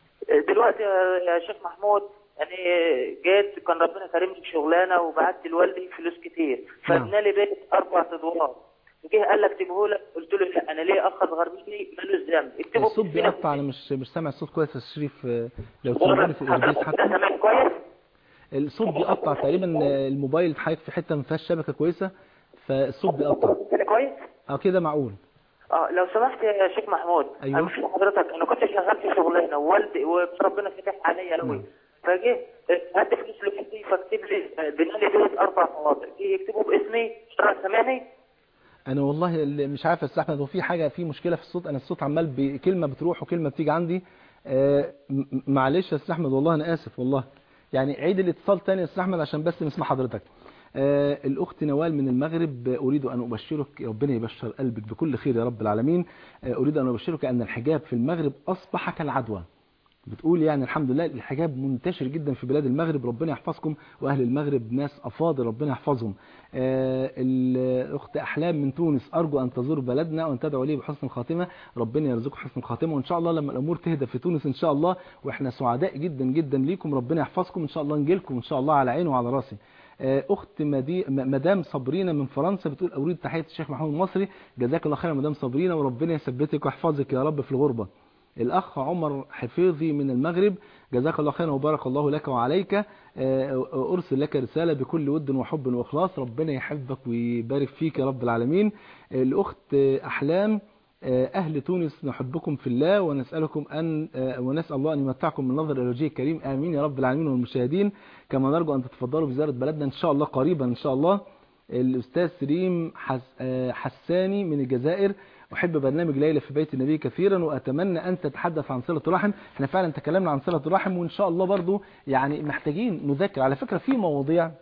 دلوقتي يا يا شيخ محمود يعني جيت كان ربنا كرمني بشغلانه وبعت لوالدي فلوس كتير فبنى لي بيت اربع ادوار جه قال لك اكتبه لك قلت له لا انا ليه اخ اصغر مني ملوش ذنب اكتبه الصوت باسمنا بيقطع انا مش مش سامع الصوت كويس يا أستاذ شريف آه، لو تسمعني في الايربيس حضرتك كده حتى تمام كويس الصوت بيقطع تقريبا آه، الموبايل حضرتك في حته ما فيهاش شبكه كويسه فالصوت بيقطع كده كويس اه كده معقول اه لو سمحت يا شيخ محمود أيوة. انا في حضرتك انا كنت شغال في شغلانه ووالدي وربنا فتح عليا نعم. قوي فجه هات فلوس لوالدي فاكتب لي بنى لي بيت اربع مواضع جه يكتبوا باسمي شرع سامعني انا والله اللي مش عارف يا استاذ احمد هو في حاجه في مشكله في الصوت انا الصوت عمال بكلمه بتروح وكلمه بتيجي عندي آه، م- م- معلش يا استاذ احمد والله انا اسف والله يعني عيد الاتصال تاني يا استاذ احمد عشان بس نسمع حضرتك آه، الاخت نوال من المغرب آه، اريد ان ابشرك ربنا يبشر قلبك بكل خير يا رب العالمين آه، اريد ان ابشرك ان الحجاب في المغرب اصبح كالعدوى بتقول يعني الحمد لله الحجاب منتشر جدا في بلاد المغرب ربنا يحفظكم واهل المغرب ناس افاضل ربنا يحفظهم آه، الاخت احلام من تونس ارجو ان تزور بلدنا وان تدعو لي بحسن الخاتمه ربنا يرزقك حسن الخاتمه وان شاء الله لما الامور تهدى في تونس ان شاء الله واحنا سعداء جدا جدا ليكم ربنا يحفظكم ان شاء الله نجيلكم ان شاء الله على عيني وعلى راسي آه، اخت مدي... م- مدام صابرينا من فرنسا بتقول اريد تحيه الشيخ محمود المصري جزاك الله خير يا مدام صابرينا وربنا يثبتك ويحفظك يا رب في الغربه الأخ عمر حفيظي من المغرب جزاك الله خيرا وبارك الله لك وعليك آه، أرسل لك رسالة بكل ود وحب وإخلاص ربنا يحبك ويبارك فيك يا رب العالمين الأخت أحلام آه، أهل تونس نحبكم في الله ونسألكم أن آه، ونسأل الله أن يمتعكم من نظر إلى وجهه الكريم آمين يا رب العالمين والمشاهدين كما نرجو أن تتفضلوا بزيارة بلدنا إن شاء الله قريبا إن شاء الله الأستاذ سليم حس آه، حساني من الجزائر أحب برنامج ليلة في بيت النبي كثيرا وأتمنى أن تتحدث عن صلة الرحم احنا فعلا تكلمنا عن صلة الرحم وإن شاء الله برضو يعني محتاجين نذكر على فكرة في مواضيع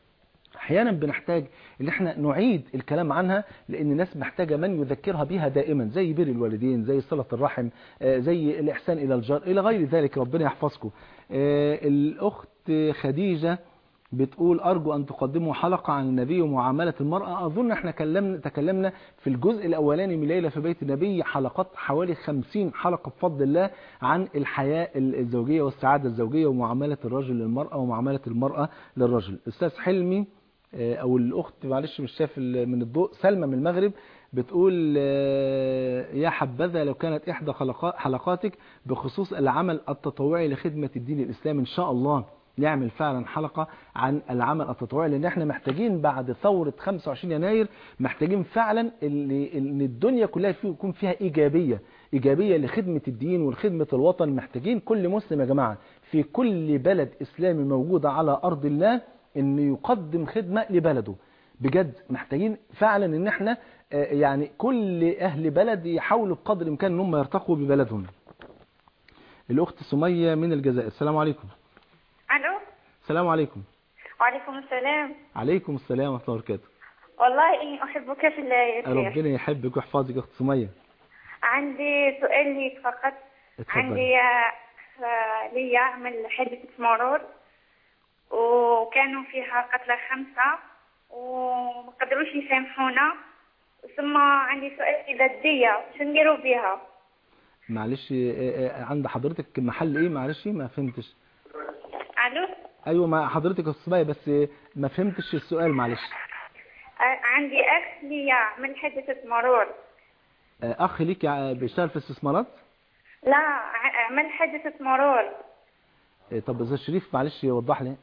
احيانا بنحتاج ان احنا نعيد الكلام عنها لان الناس محتاجه من يذكرها بها دائما زي بر الوالدين زي صله الرحم آه، زي الاحسان الى الجار الى غير ذلك ربنا يحفظكم آه، الاخت خديجه بتقول أرجو أن تقدموا حلقة عن النبي ومعاملة المرأة أظن احنا كلمنا تكلمنا في الجزء الأولاني من ليلة في بيت النبي حلقات حوالي 50 حلقة بفضل الله عن الحياة الزوجية والسعادة الزوجية ومعاملة الرجل للمرأة ومعاملة المرأة للرجل أستاذ حلمي آه، أو الأخت معلش مش شايف ال- من الضوء سلمى من المغرب بتقول آه، يا حبذا لو كانت إحدى خلقا- حلقاتك بخصوص العمل التطوعي لخدمة الدين الإسلامي إن شاء الله نعمل فعلا حلقة عن العمل التطوعي لأن احنا محتاجين بعد ثورة 25 يناير محتاجين فعلا اللي- ان الدنيا كلها فيه يكون فيها إيجابية إيجابية لخدمة الدين ولخدمة الوطن محتاجين كل مسلم يا جماعة في كل بلد إسلامي موجودة على أرض الله إنه يقدم خدمة لبلده بجد محتاجين فعلا ان احنا آه، يعني كل اهل بلد يحاولوا بقدر الامكان ان هم يرتقوا ببلدهم الاخت سمية من الجزائر السلام عليكم الو السلام عليكم وعليكم السلام عليكم السلام ورحمة الله وبركاته والله اني احبك في الله يا شيخ ربنا يحبك ويحفظك يا اخت سمية عندي سؤال ليك فقط اتفضلي. عندي آه، لي عمل حادثة مرور وكانوا فيها قتلى خمسة وما قدروش يسامحونا ثم عندي سؤال إذا الدية شو نديروا بها معلش آه، آه، عند حضرتك محل ايه معلش ما فهمتش ألو ايوه مع حضرتك يا أخت سمية بس آه، ما فهمتش السؤال معلش آه، عندي أخ لي عمل حادثة مرور آه، اخ ليك آه، بيشتغل في استثمارات لا ع- عمل حادثة مرور آه، طب استاذ شريف معلش وضح لي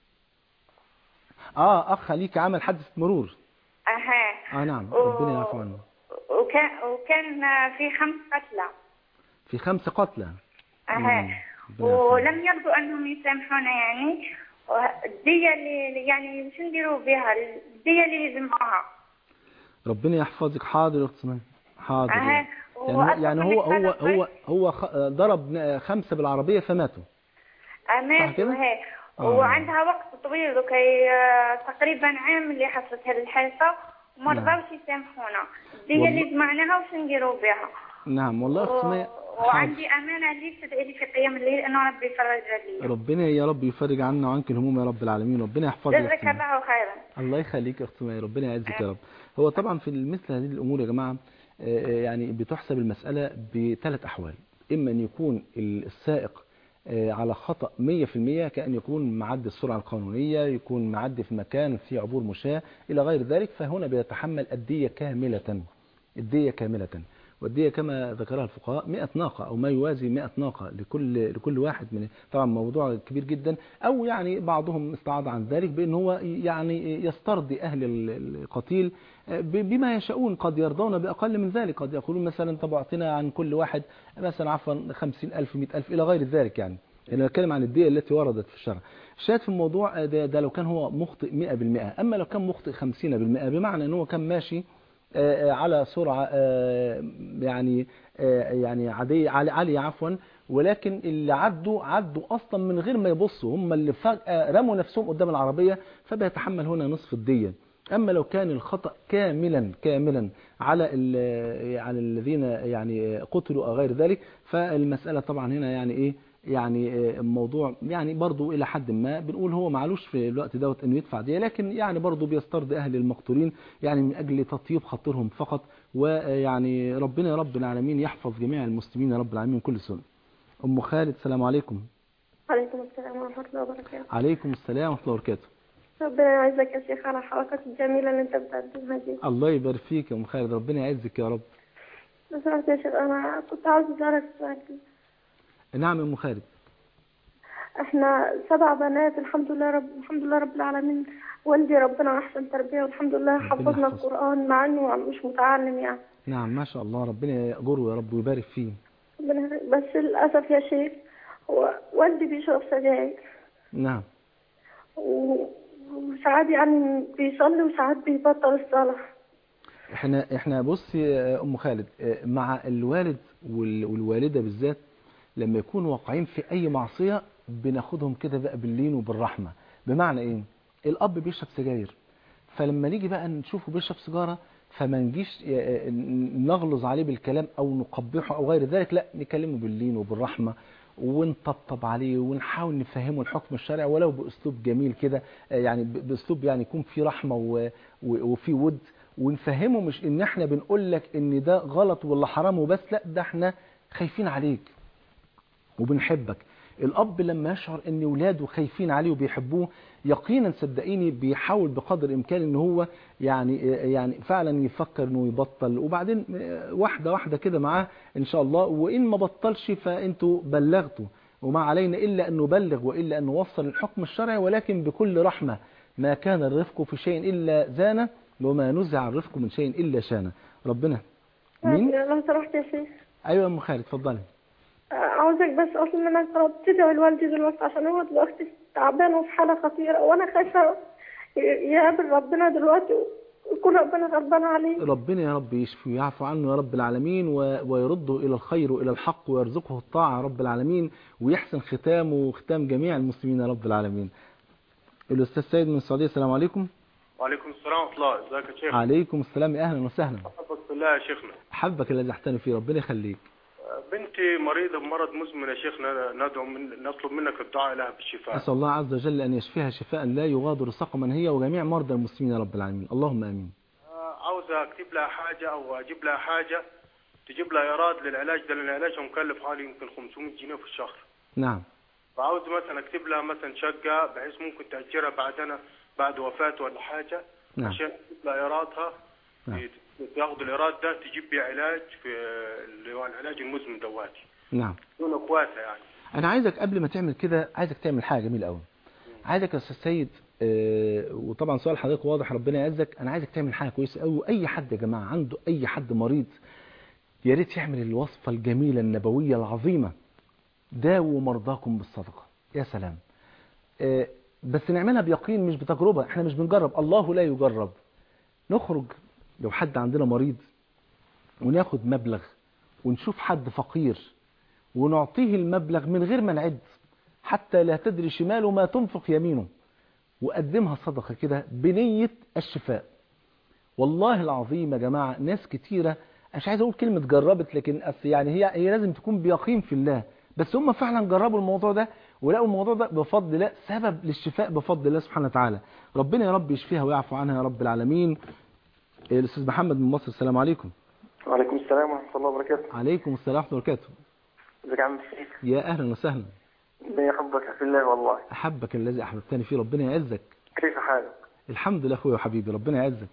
اه اخ ليك عمل حادثة مرور أها اه نعم و- ربنا يعفو عنه وكان وكان في خمس قتلى في خمسة قتلى مم. أها ربنا يعفو ولم يرضوا أنهم يسامحونا يعني الدية اللي يعني مش نديروا بها الدية اللي يلزموها ربنا يحفظك حاضر يا اخت سمية حاضر أها يعني هو يعني هو هو هو هو خ- ضرب خمسة بالعربية فماتوا أمان صح كده؟ وهيك آه. وعندها وقت طويل وكي آه، تقريبا عام اللي حصلت هذه الحادثة وما نعم. رضاوش يسامحونا الدية والله- اللي جمعناها وش نديروا بها نعم والله يا اخت سمية و- حاضر. وعندي أمانة لي تدعي لي في قيام الليل أنه ربي يفرج لي ربنا يا رب يفرج عنا وعنك الهموم يا رب العالمين ربنا يحفظك يا جزاك اخت سمية. الله خيرا الله يخليك يا اخت سمية ربنا يعزك يا رب هو طبعا في مثل هذه الامور يا جماعه آه، آه، يعني بتحسب المساله بثلاث احوال اما ان يكون السائق آه، على خطأ 100% كأن يكون معدي السرعة القانونية يكون معدي في مكان فيه عبور مشاة إلى غير ذلك فهنا بيتحمل الدية كاملة الدية كاملة والدية كما ذكرها الفقهاء 100 ناقة أو ما يوازي 100 ناقة لكل لكل واحد من طبعا موضوع كبير جدا أو يعني بعضهم استعاض عن ذلك بأن هو يعني يسترضي أهل ال- القتيل ب- بما يشاءون قد يرضون بأقل من ذلك قد يقولون مثلا طب اعطينا عن كل واحد مثلا عفوا 50000 100000 إلى غير ذلك يعني أنا بتكلم عن الدية التي وردت في الشرع الشاهد في الموضوع ده, ده لو كان هو مخطئ 100% أما لو كان مخطئ 50% بمعنى أنه كان ماشي آه، آه، على سرعة آه، يعني آه، يعني عادية عالية عالية عفوا ولكن اللي عدوا عدوا أصلا من غير ما يبصوا هم اللي فجأة رموا نفسهم قدام العربية فبيتحمل هنا نصف الدية أما لو كان الخطأ كاملا كاملا على ال- على الذين يعني قتلوا أو غير ذلك فالمسألة طبعا هنا يعني إيه يعني آه، موضوع يعني برضو إلى حد ما بنقول هو معلوش في الوقت دوت إنه يدفع دية لكن يعني برضو بيسترضي أهل المقتولين يعني من أجل تطيب خاطرهم فقط ويعني ربنا يا رب العالمين يحفظ جميع المسلمين يا رب العالمين من كل سنة أم خالد السلام عليكم وعليكم السلام ورحمة الله وبركاته عليكم السلام ورحمة الله وبركاته ربنا يعزك يا شيخ على الحلقات الجميلة اللي انت بتقدمها دي الله يبارك فيك يا أم خالد ربنا يعزك يا رب لو سمحت يا شيخ انا كنت عاوز اسألك سؤال نعم يا أم خالد احنا سبع بنات الحمد لله رب الحمد لله رب العالمين والدي ربنا احسن تربية والحمد لله ربنا حفظنا يحفظه. القرآن مع انه مش متعلم يعني نعم ما شاء الله ربنا يأجره يا رب ويبارك فيه ربنا يهديك. بس للأسف يا شيخ هو والدي بيشرب سجاير نعم و- وساعات يعني بيصلي وساعات بيبطل الصلاة احنا احنا بصي يا ام خالد اه، مع الوالد وال- والوالده بالذات لما يكونوا واقعين في اي معصيه بناخدهم كده بقى باللين وبالرحمه بمعنى ايه الاب بيشرب سجاير فلما نيجي بقى نشوفه بيشرب سيجاره فما نجيش اه، اه، نغلظ عليه بالكلام او نقبحه او غير ذلك لا نكلمه باللين وبالرحمه ونطبطب عليه ونحاول نفهمه الحكم الشرعي ولو باسلوب جميل كده آه، يعني ب- باسلوب يعني يكون فيه رحمه و- و- وفيه ود ونفهمه مش ان احنا بنقول لك ان ده غلط ولا حرام وبس لا ده احنا خايفين عليك وبنحبك الاب لما يشعر ان ولاده خايفين عليه وبيحبوه يقينا صدقيني بيحاول بقدر الامكان ان هو يعني يعني فعلا يفكر انه يبطل وبعدين واحده واحده كده معاه ان شاء الله وان ما بطلش فانتوا بلغتوا وما علينا الا ان نبلغ والا ان نوصل الحكم الشرعي ولكن بكل رحمه ما كان الرفق في شيء الا زانه وما نزع الرفق من شيء الا شانه ربنا مين لو سمحت يا شيخ ايوه يا ام خالد اتفضلي عاوزك بس اطلب منك طلب تدعي لوالدي دلوقتي عشان هو دلوقتي تعبان وفي حالة خطيرة وانا خايفة ي- يقابل ربنا دلوقتي ويكون ربنا غضبان عليه ربنا يا رب يشفي ويعفو عنه يا رب العالمين و- ويرده إلى الخير وإلى الحق ويرزقه الطاعة يا رب العالمين ويحسن ختامه وختام جميع المسلمين يا رب العالمين الأستاذ سيد من السعودية السلام عليكم وعليكم السلام ورحمة الله ازيك يا شيخ عليكم السلام يا أهلا وسهلا حفظك بالله يا شيخنا أحبك الذي احتني فيه ربنا يخليك بنتي مريضة بمرض مزمن يا شيخنا ندعو من نطلب منك الدعاء لها بالشفاء أسأل الله عز وجل أن يشفيها شفاء لا يغادر سقما هي وجميع مرضى المسلمين يا رب العالمين اللهم آمين آه، عاوزة اكتب لها حاجة او اجيب لها حاجة تجيب لها ايراد للعلاج ده لان العلاج مكلف حوالي يمكن 500 جنيه في الشهر نعم فعاوز مثلا اكتب لها مثلا شقة بحيث ممكن تأجرها بعدنا بعد وفاته ولا حاجة نعم. عشان تجيب لها ايرادها نعم. تاخد الايراد ده تجيب بيه علاج في اللي هو العلاج المزمن دواتي نعم دون كواسة يعني انا عايزك قبل ما تعمل كده عايزك تعمل حاجه جميله قوي عايزك يا استاذ سيد آه، وطبعا سؤال حضرتك واضح ربنا يعزك انا عايزك تعمل حاجه كويسه قوي اي حد يا جماعه عنده اي حد مريض يا ريت يعمل الوصفه الجميله النبويه العظيمه داووا مرضاكم بالصدقه يا سلام آه، بس نعملها بيقين مش بتجربه احنا مش بنجرب الله لا يجرب نخرج لو حد عندنا مريض وناخد مبلغ ونشوف حد فقير ونعطيه المبلغ من غير ما نعد حتى لا تدري شماله ما تنفق يمينه وقدمها صدقة كده بنية الشفاء والله العظيم يا جماعة ناس كتيرة أنا مش عايز أقول كلمة جربت لكن أصل يعني هي هي لازم تكون بيقين في الله بس هم فعلا جربوا الموضوع ده ولقوا الموضوع ده بفضل الله سبب للشفاء بفضل الله سبحانه وتعالى ربنا يا رب يشفيها ويعفو عنها يا رب العالمين الأستاذ محمد من مصر السلام عليكم وعليكم السلام ورحمة الله وبركاته عليكم السلام ورحمة الله وبركاته ازيك يا عم الشيخ يا أهلا وسهلا ربنا يحبك في الله والله أحبك الذي أحببتني فيه ربنا يعزك كيف حالك الحمد لله أخويا وحبيبي ربنا يعزك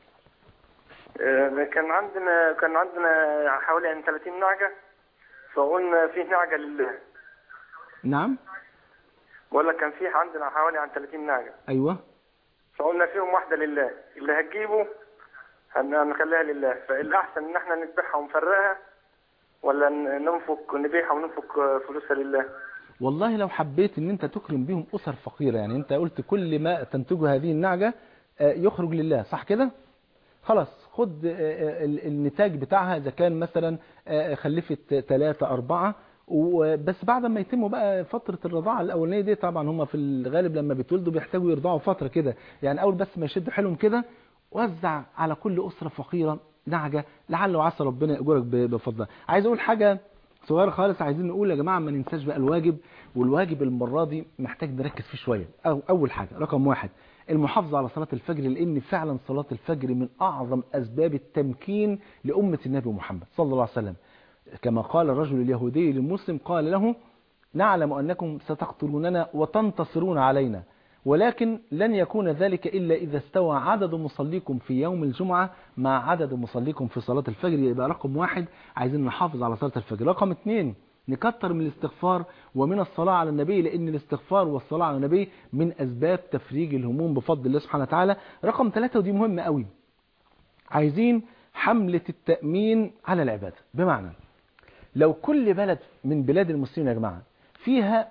آه، كان عندنا كان عندنا حوالي عن 30 نعجة فقلنا فيه نعجة لله نعم بقول لك كان فيه عندنا حوالي عن 30 نعجة أيوة فقلنا فيهم واحدة لله اللي هتجيبه هن- هنخليها لله فالأحسن إن احنا نذبحها ونفرقها ولا ن- ننفق نبيعها وننفق آه، فلوسها لله والله لو حبيت ان انت تكرم بيهم اسر فقيرة يعني انت قلت كل ما تنتجه هذه النعجة آه، يخرج لله صح كده خلاص خد آه، آه، ال- النتاج بتاعها اذا كان مثلا آه، خلفت ثلاثة أربعة وبس بعد ما يتموا بقى فترة الرضاعة الأولانية دي طبعا هم في الغالب لما بيتولدوا بيحتاجوا يرضعوا فترة كده يعني أول بس ما يشدوا حيلهم كده وزع على كل أسرة فقيرة نعجة لعل وعسى ربنا يأجرك ب- بفضله عايز أقول حاجة صغيرة خالص عايزين نقول يا جماعة ما ننساش بقى الواجب والواجب المرة دي محتاج نركز فيه شوية أو أول حاجة رقم واحد المحافظة على صلاة الفجر لأن فعلا صلاة الفجر من أعظم أسباب التمكين لأمة النبي محمد صلى الله عليه وسلم كما قال الرجل اليهودي للمسلم قال له نعلم أنكم ستقتلوننا وتنتصرون علينا ولكن لن يكون ذلك إلا إذا استوى عدد مصليكم في يوم الجمعة مع عدد مصليكم في صلاة الفجر يبقى رقم واحد عايزين نحافظ على صلاة الفجر رقم اثنين نكتر من الاستغفار ومن الصلاة على النبي لأن الاستغفار والصلاة على النبي من أسباب تفريج الهموم بفضل الله سبحانه وتعالى رقم ثلاثة ودي مهمة قوي عايزين حملة التأمين على العبادة بمعنى لو كل بلد من بلاد المسلمين يا جماعة فيها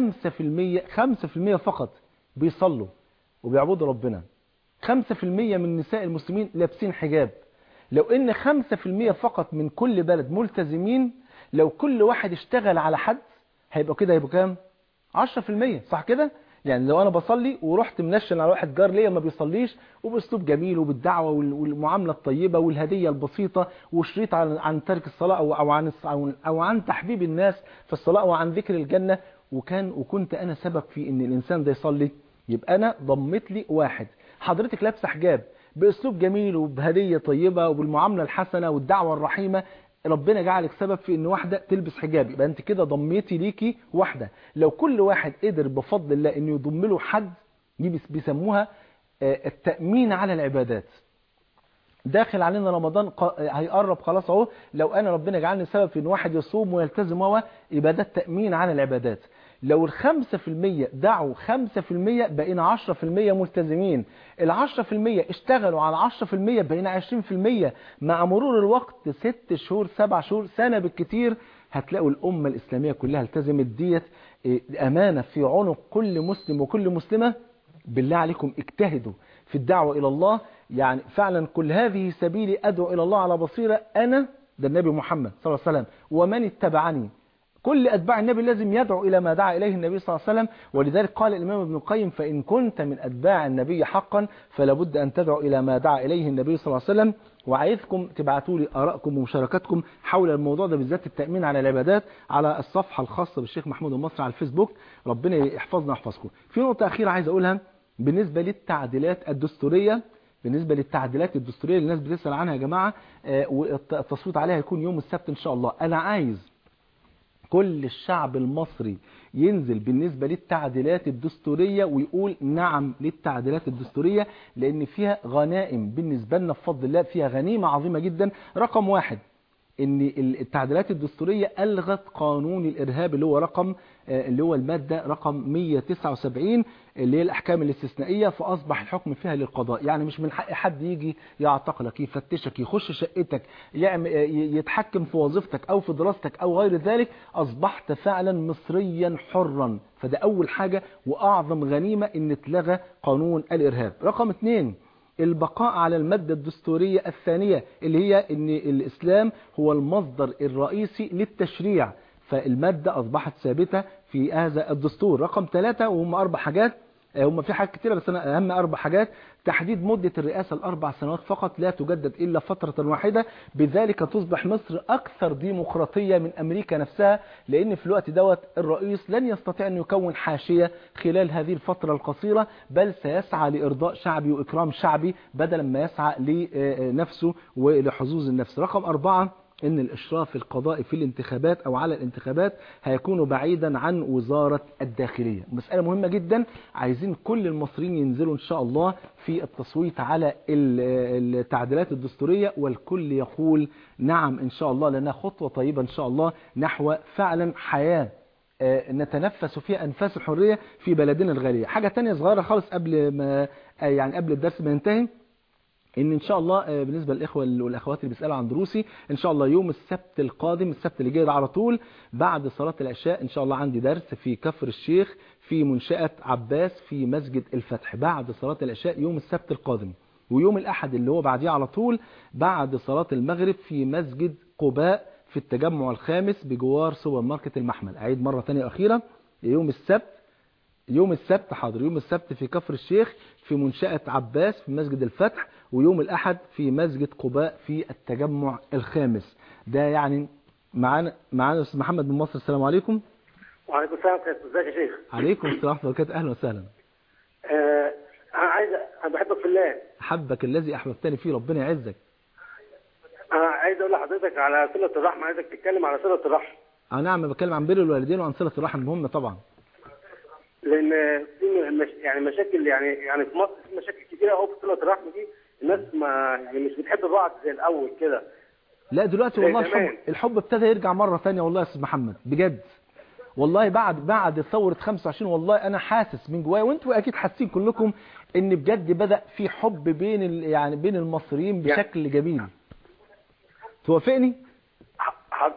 5% 5% فقط بيصلوا وبيعبدوا ربنا 5% من نساء المسلمين لابسين حجاب لو ان 5% فقط من كل بلد ملتزمين لو كل واحد اشتغل على حد هيبقى كده هيبقى كام 10% صح كده يعني لو انا بصلي ورحت منشن على واحد جار ليا ما بيصليش وباسلوب جميل وبالدعوه وال- والمعامله الطيبه والهديه البسيطه وشريط عن عن ترك الصلاه او او عن الص- او أو عن تحبيب الناس في الصلاه وعن ذكر الجنه وكان وكنت انا سبب في ان الانسان ده يصلي يبقى انا ضمت لي واحد حضرتك لابسه حجاب باسلوب جميل وبهديه طيبه وبالمعامله الحسنه والدعوه الرحيمه ربنا جعلك سبب في ان واحده تلبس حجاب يبقى انت كده ضميتي ليكي واحده لو كل واحد قدر بفضل الله انه يضم له حد دي بيس- بيسموها آه، التامين على العبادات داخل علينا رمضان ق- هيقرب خلاص اهو لو انا ربنا جعلني سبب في ان واحد يصوم ويلتزم هو يبقى ده التامين على العبادات لو الخمسة في المية دعوا خمسة في المية بقينا عشرة في المية ملتزمين العشرة في المية اشتغلوا على عشرة في المية بقينا عشرين في المية مع مرور الوقت ست شهور سبع شهور سنة بالكتير هتلاقوا الأمة الإسلامية كلها التزمت ديت إيه، أمانة في عنق كل مسلم وكل مسلمة بالله عليكم اجتهدوا في الدعوة إلى الله يعني فعلا كل هذه سبيلي أدعو إلى الله على بصيرة أنا ده النبي محمد صلى الله عليه وسلم ومن اتبعني كل أتباع النبي لازم يدعو إلى ما دعا إليه النبي صلى الله عليه وسلم ولذلك قال الإمام ابن القيم فإن كنت من أتباع النبي حقا فلا بد أن تدعو إلى ما دعا إليه النبي صلى الله عليه وسلم وعايزكم تبعتوا لي آرائكم ومشاركاتكم حول الموضوع ده بالذات التأمين على العبادات على الصفحة الخاصة بالشيخ محمود المصري على الفيسبوك ربنا يحفظنا ويحفظكم في نقطة أخيرة عايز أقولها بالنسبة للتعديلات الدستورية بالنسبة للتعديلات الدستورية اللي الناس بتسأل عنها يا جماعة آه، والتصويت عليها هيكون يوم السبت إن شاء الله أنا عايز كل الشعب المصري ينزل بالنسبة للتعديلات الدستورية ويقول نعم للتعديلات الدستورية لأن فيها غنائم بالنسبة لنا بفضل الله فيها غنيمة عظيمة جدا رقم واحد ان التعديلات الدستورية ألغت قانون الإرهاب اللي هو رقم آه، اللي هو المادة رقم 179 اللي هي الأحكام الاستثنائية فأصبح الحكم فيها للقضاء يعني مش من حق حد يجي يعتقلك يفتشك يخش شقتك يعمل آه، ي- يتحكم في وظيفتك أو في دراستك أو غير ذلك أصبحت فعلا مصريا حرا فده أول حاجة وأعظم غنيمة إن اتلغى قانون الإرهاب رقم اثنين البقاء على المادة الدستورية الثانية اللي هي ان الإسلام هو المصدر الرئيسي للتشريع فالمادة أصبحت ثابتة في هذا الدستور رقم ثلاثة وهم أربع حاجات آه، هم في حاجات كتيرة بس أنا أهم أربع حاجات تحديد مدة الرئاسة الأربع سنوات فقط لا تجدد إلا فترة واحدة بذلك تصبح مصر أكثر ديمقراطية من أمريكا نفسها لأن في الوقت دوت الرئيس لن يستطيع أن يكون حاشية خلال هذه الفترة القصيرة بل سيسعى لإرضاء شعبي وإكرام شعبي بدلا ما يسعى لنفسه ولحظوظ النفس رقم أربعة ان الاشراف القضائي في الانتخابات او على الانتخابات هيكون بعيدا عن وزارة الداخلية مسألة مهمة جدا عايزين كل المصريين ينزلوا ان شاء الله في التصويت على ال- التعديلات الدستورية والكل يقول نعم ان شاء الله لانها خطوة طيبة ان شاء الله نحو فعلا حياة آه، نتنفس فيها انفاس الحرية في بلدنا الغالية حاجة تانية صغيرة خالص قبل ما آه، يعني قبل الدرس ما ينتهي ان ان شاء الله آه، بالنسبه للاخوه والاخوات اللي بيسالوا عن دروسي ان شاء الله يوم السبت القادم السبت اللي جاي ده على طول بعد صلاه العشاء ان شاء الله عندي درس في كفر الشيخ في منشاه عباس في مسجد الفتح بعد صلاه العشاء يوم السبت القادم ويوم الاحد اللي هو بعديه على طول بعد صلاه المغرب في مسجد قباء في التجمع الخامس بجوار سوبر ماركت المحمل اعيد مره ثانيه واخيره يوم السبت يوم السبت حاضر يوم السبت في كفر الشيخ في منشأة عباس في مسجد الفتح ويوم الأحد في مسجد قباء في التجمع الخامس ده يعني معانا معانا أستاذ محمد بن مصر السلام عليكم وعليكم السلام ازيك يا شيخ عليكم السلام ورحمة الله وبركاته أهلا وسهلا آه انا عايز انا بحبك في الله أحبك الذي أحببتني فيه ربنا يعزك انا عايز اقول لحضرتك على صله الرحم عايزك تتكلم على صله الرحم أه نعم بتكلم عن بر الوالدين وعن صلة الرحم مهمة طبعا لان في مش يعني مشاكل يعني يعني في مصر في مشاكل كتيره قوي في صله الرحم دي الناس ما يعني مش بتحب بعض زي الاول كده لا دلوقتي زي والله زمان. الحب الحب ابتدى يرجع مرة ثانية والله يا أستاذ محمد بجد والله بعد بعد ثورة 25 والله أنا حاسس من جوايا وأنتوا أكيد حاسين كلكم إن بجد بدأ في حب بين ال- يعني بين المصريين بشكل جميل توافقني؟ حض-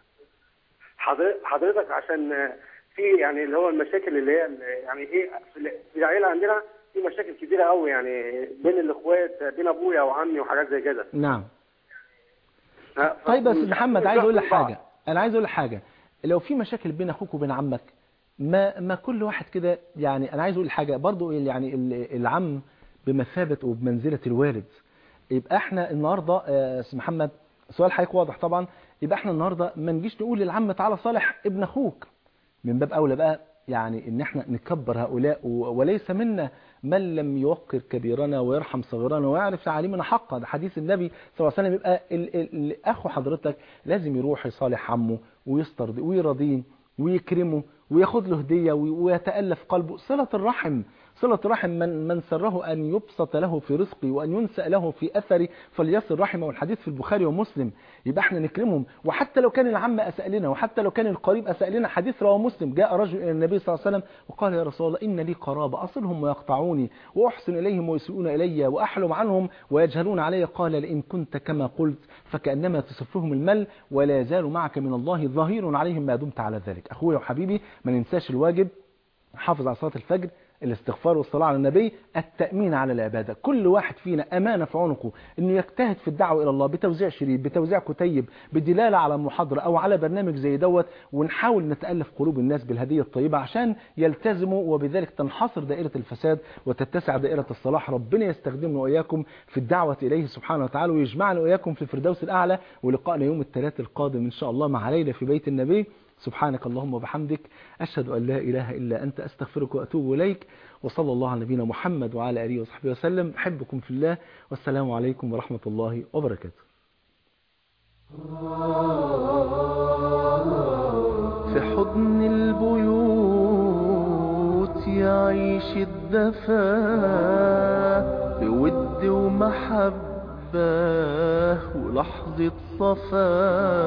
حضر- حضرتك عشان آه، في يعني اللي هو المشاكل اللي هي اللي يعني ايه في ال- في العيله عندنا في مشاكل كتيره قوي يعني بين الاخوات بين ابويا وعمي وحاجات زي كده نعم ها، طيب يا فمش أستاذ محمد عارفين عايز أقول لك نحكم بعض. حاجة أنا عايز أقول لك حاجة لو في مشاكل بين أخوك وبين عمك ما ما كل واحد كده يعني انا عايز اقول حاجه برضو يعني ال- العم بمثابه وبمنزله الوالد يبقى احنا النهارده آه، استاذ محمد سؤال حضرتك واضح طبعا يبقى احنا النهارده ما نجيش نقول للعم تعالى صالح ابن اخوك من باب اولى بقى يعني ان احنا نكبر هؤلاء و- وليس منا من لم يوقر كبيرنا ويرحم صغيرنا ويعرف تعاليمنا حقا ده حديث النبي صلى الله عليه وسلم يبقى ال ال ال اخو حضرتك لازم يروح يصالح عمه ويسترضي ويرضيه ويكرمه وياخد له هديه وي- ويتالف قلبه صله الرحم صلة الرحم من من سره أن يبسط له في رزقه وأن ينسأ له في أثره فليصل رحمه والحديث في البخاري ومسلم يبقى احنا نكرمهم وحتى لو كان العم أساء لنا وحتى لو كان القريب أساء لنا حديث رواه مسلم جاء رجل إلى النبي صلى الله عليه وسلم وقال يا رسول الله إن لي قرابة أصلهم ويقطعوني وأحسن إليهم ويسيئون إلي وأحلم عنهم ويجهلون علي قال لئن كنت كما قلت فكأنما تصفهم المل ولا يزال معك من الله ظهير عليهم ما دمت على ذلك أخويا وحبيبي ما ننساش الواجب حافظ على صلاة الفجر الاستغفار والصلاة على النبي التأمين على العبادة كل واحد فينا أمانة في عنقه أنه يجتهد في الدعوة إلى الله بتوزيع شريط بتوزيع كتيب بدلالة على محاضرة أو على برنامج زي دوت ونحاول نتألف قلوب الناس بالهدية الطيبة عشان يلتزموا وبذلك تنحصر دائرة الفساد وتتسع دائرة الصلاح ربنا يستخدمنا وإياكم في الدعوة إليه سبحانه وتعالى ويجمعنا وإياكم في الفردوس الأعلى ولقائنا يوم الثلاث القادم إن شاء الله مع ليلة في بيت النبي سبحانك اللهم وبحمدك أشهد أن لا إله إلا أنت أستغفرك وأتوب إليك وصلى الله على نبينا محمد وعلى آله وصحبه وسلم أحبكم في الله والسلام عليكم ورحمة الله وبركاته في حضن البيوت يعيش الدفا بود ومحبة ولحظة صفا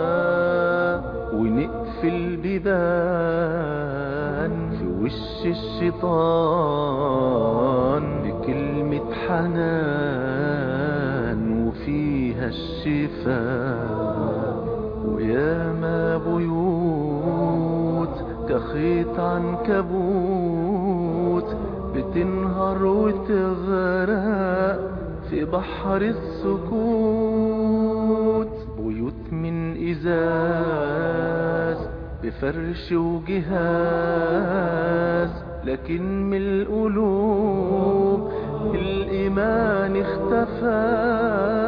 ونقفل بيبان في وش الشيطان بكلمة حنان وفيها الشفاء وياما بيوت كخيط عنكبوت بتنهار وتغرق في بحر السكوت بيوت من إزاز بفرش وجهاز لكن من القلوب الإيمان اختفى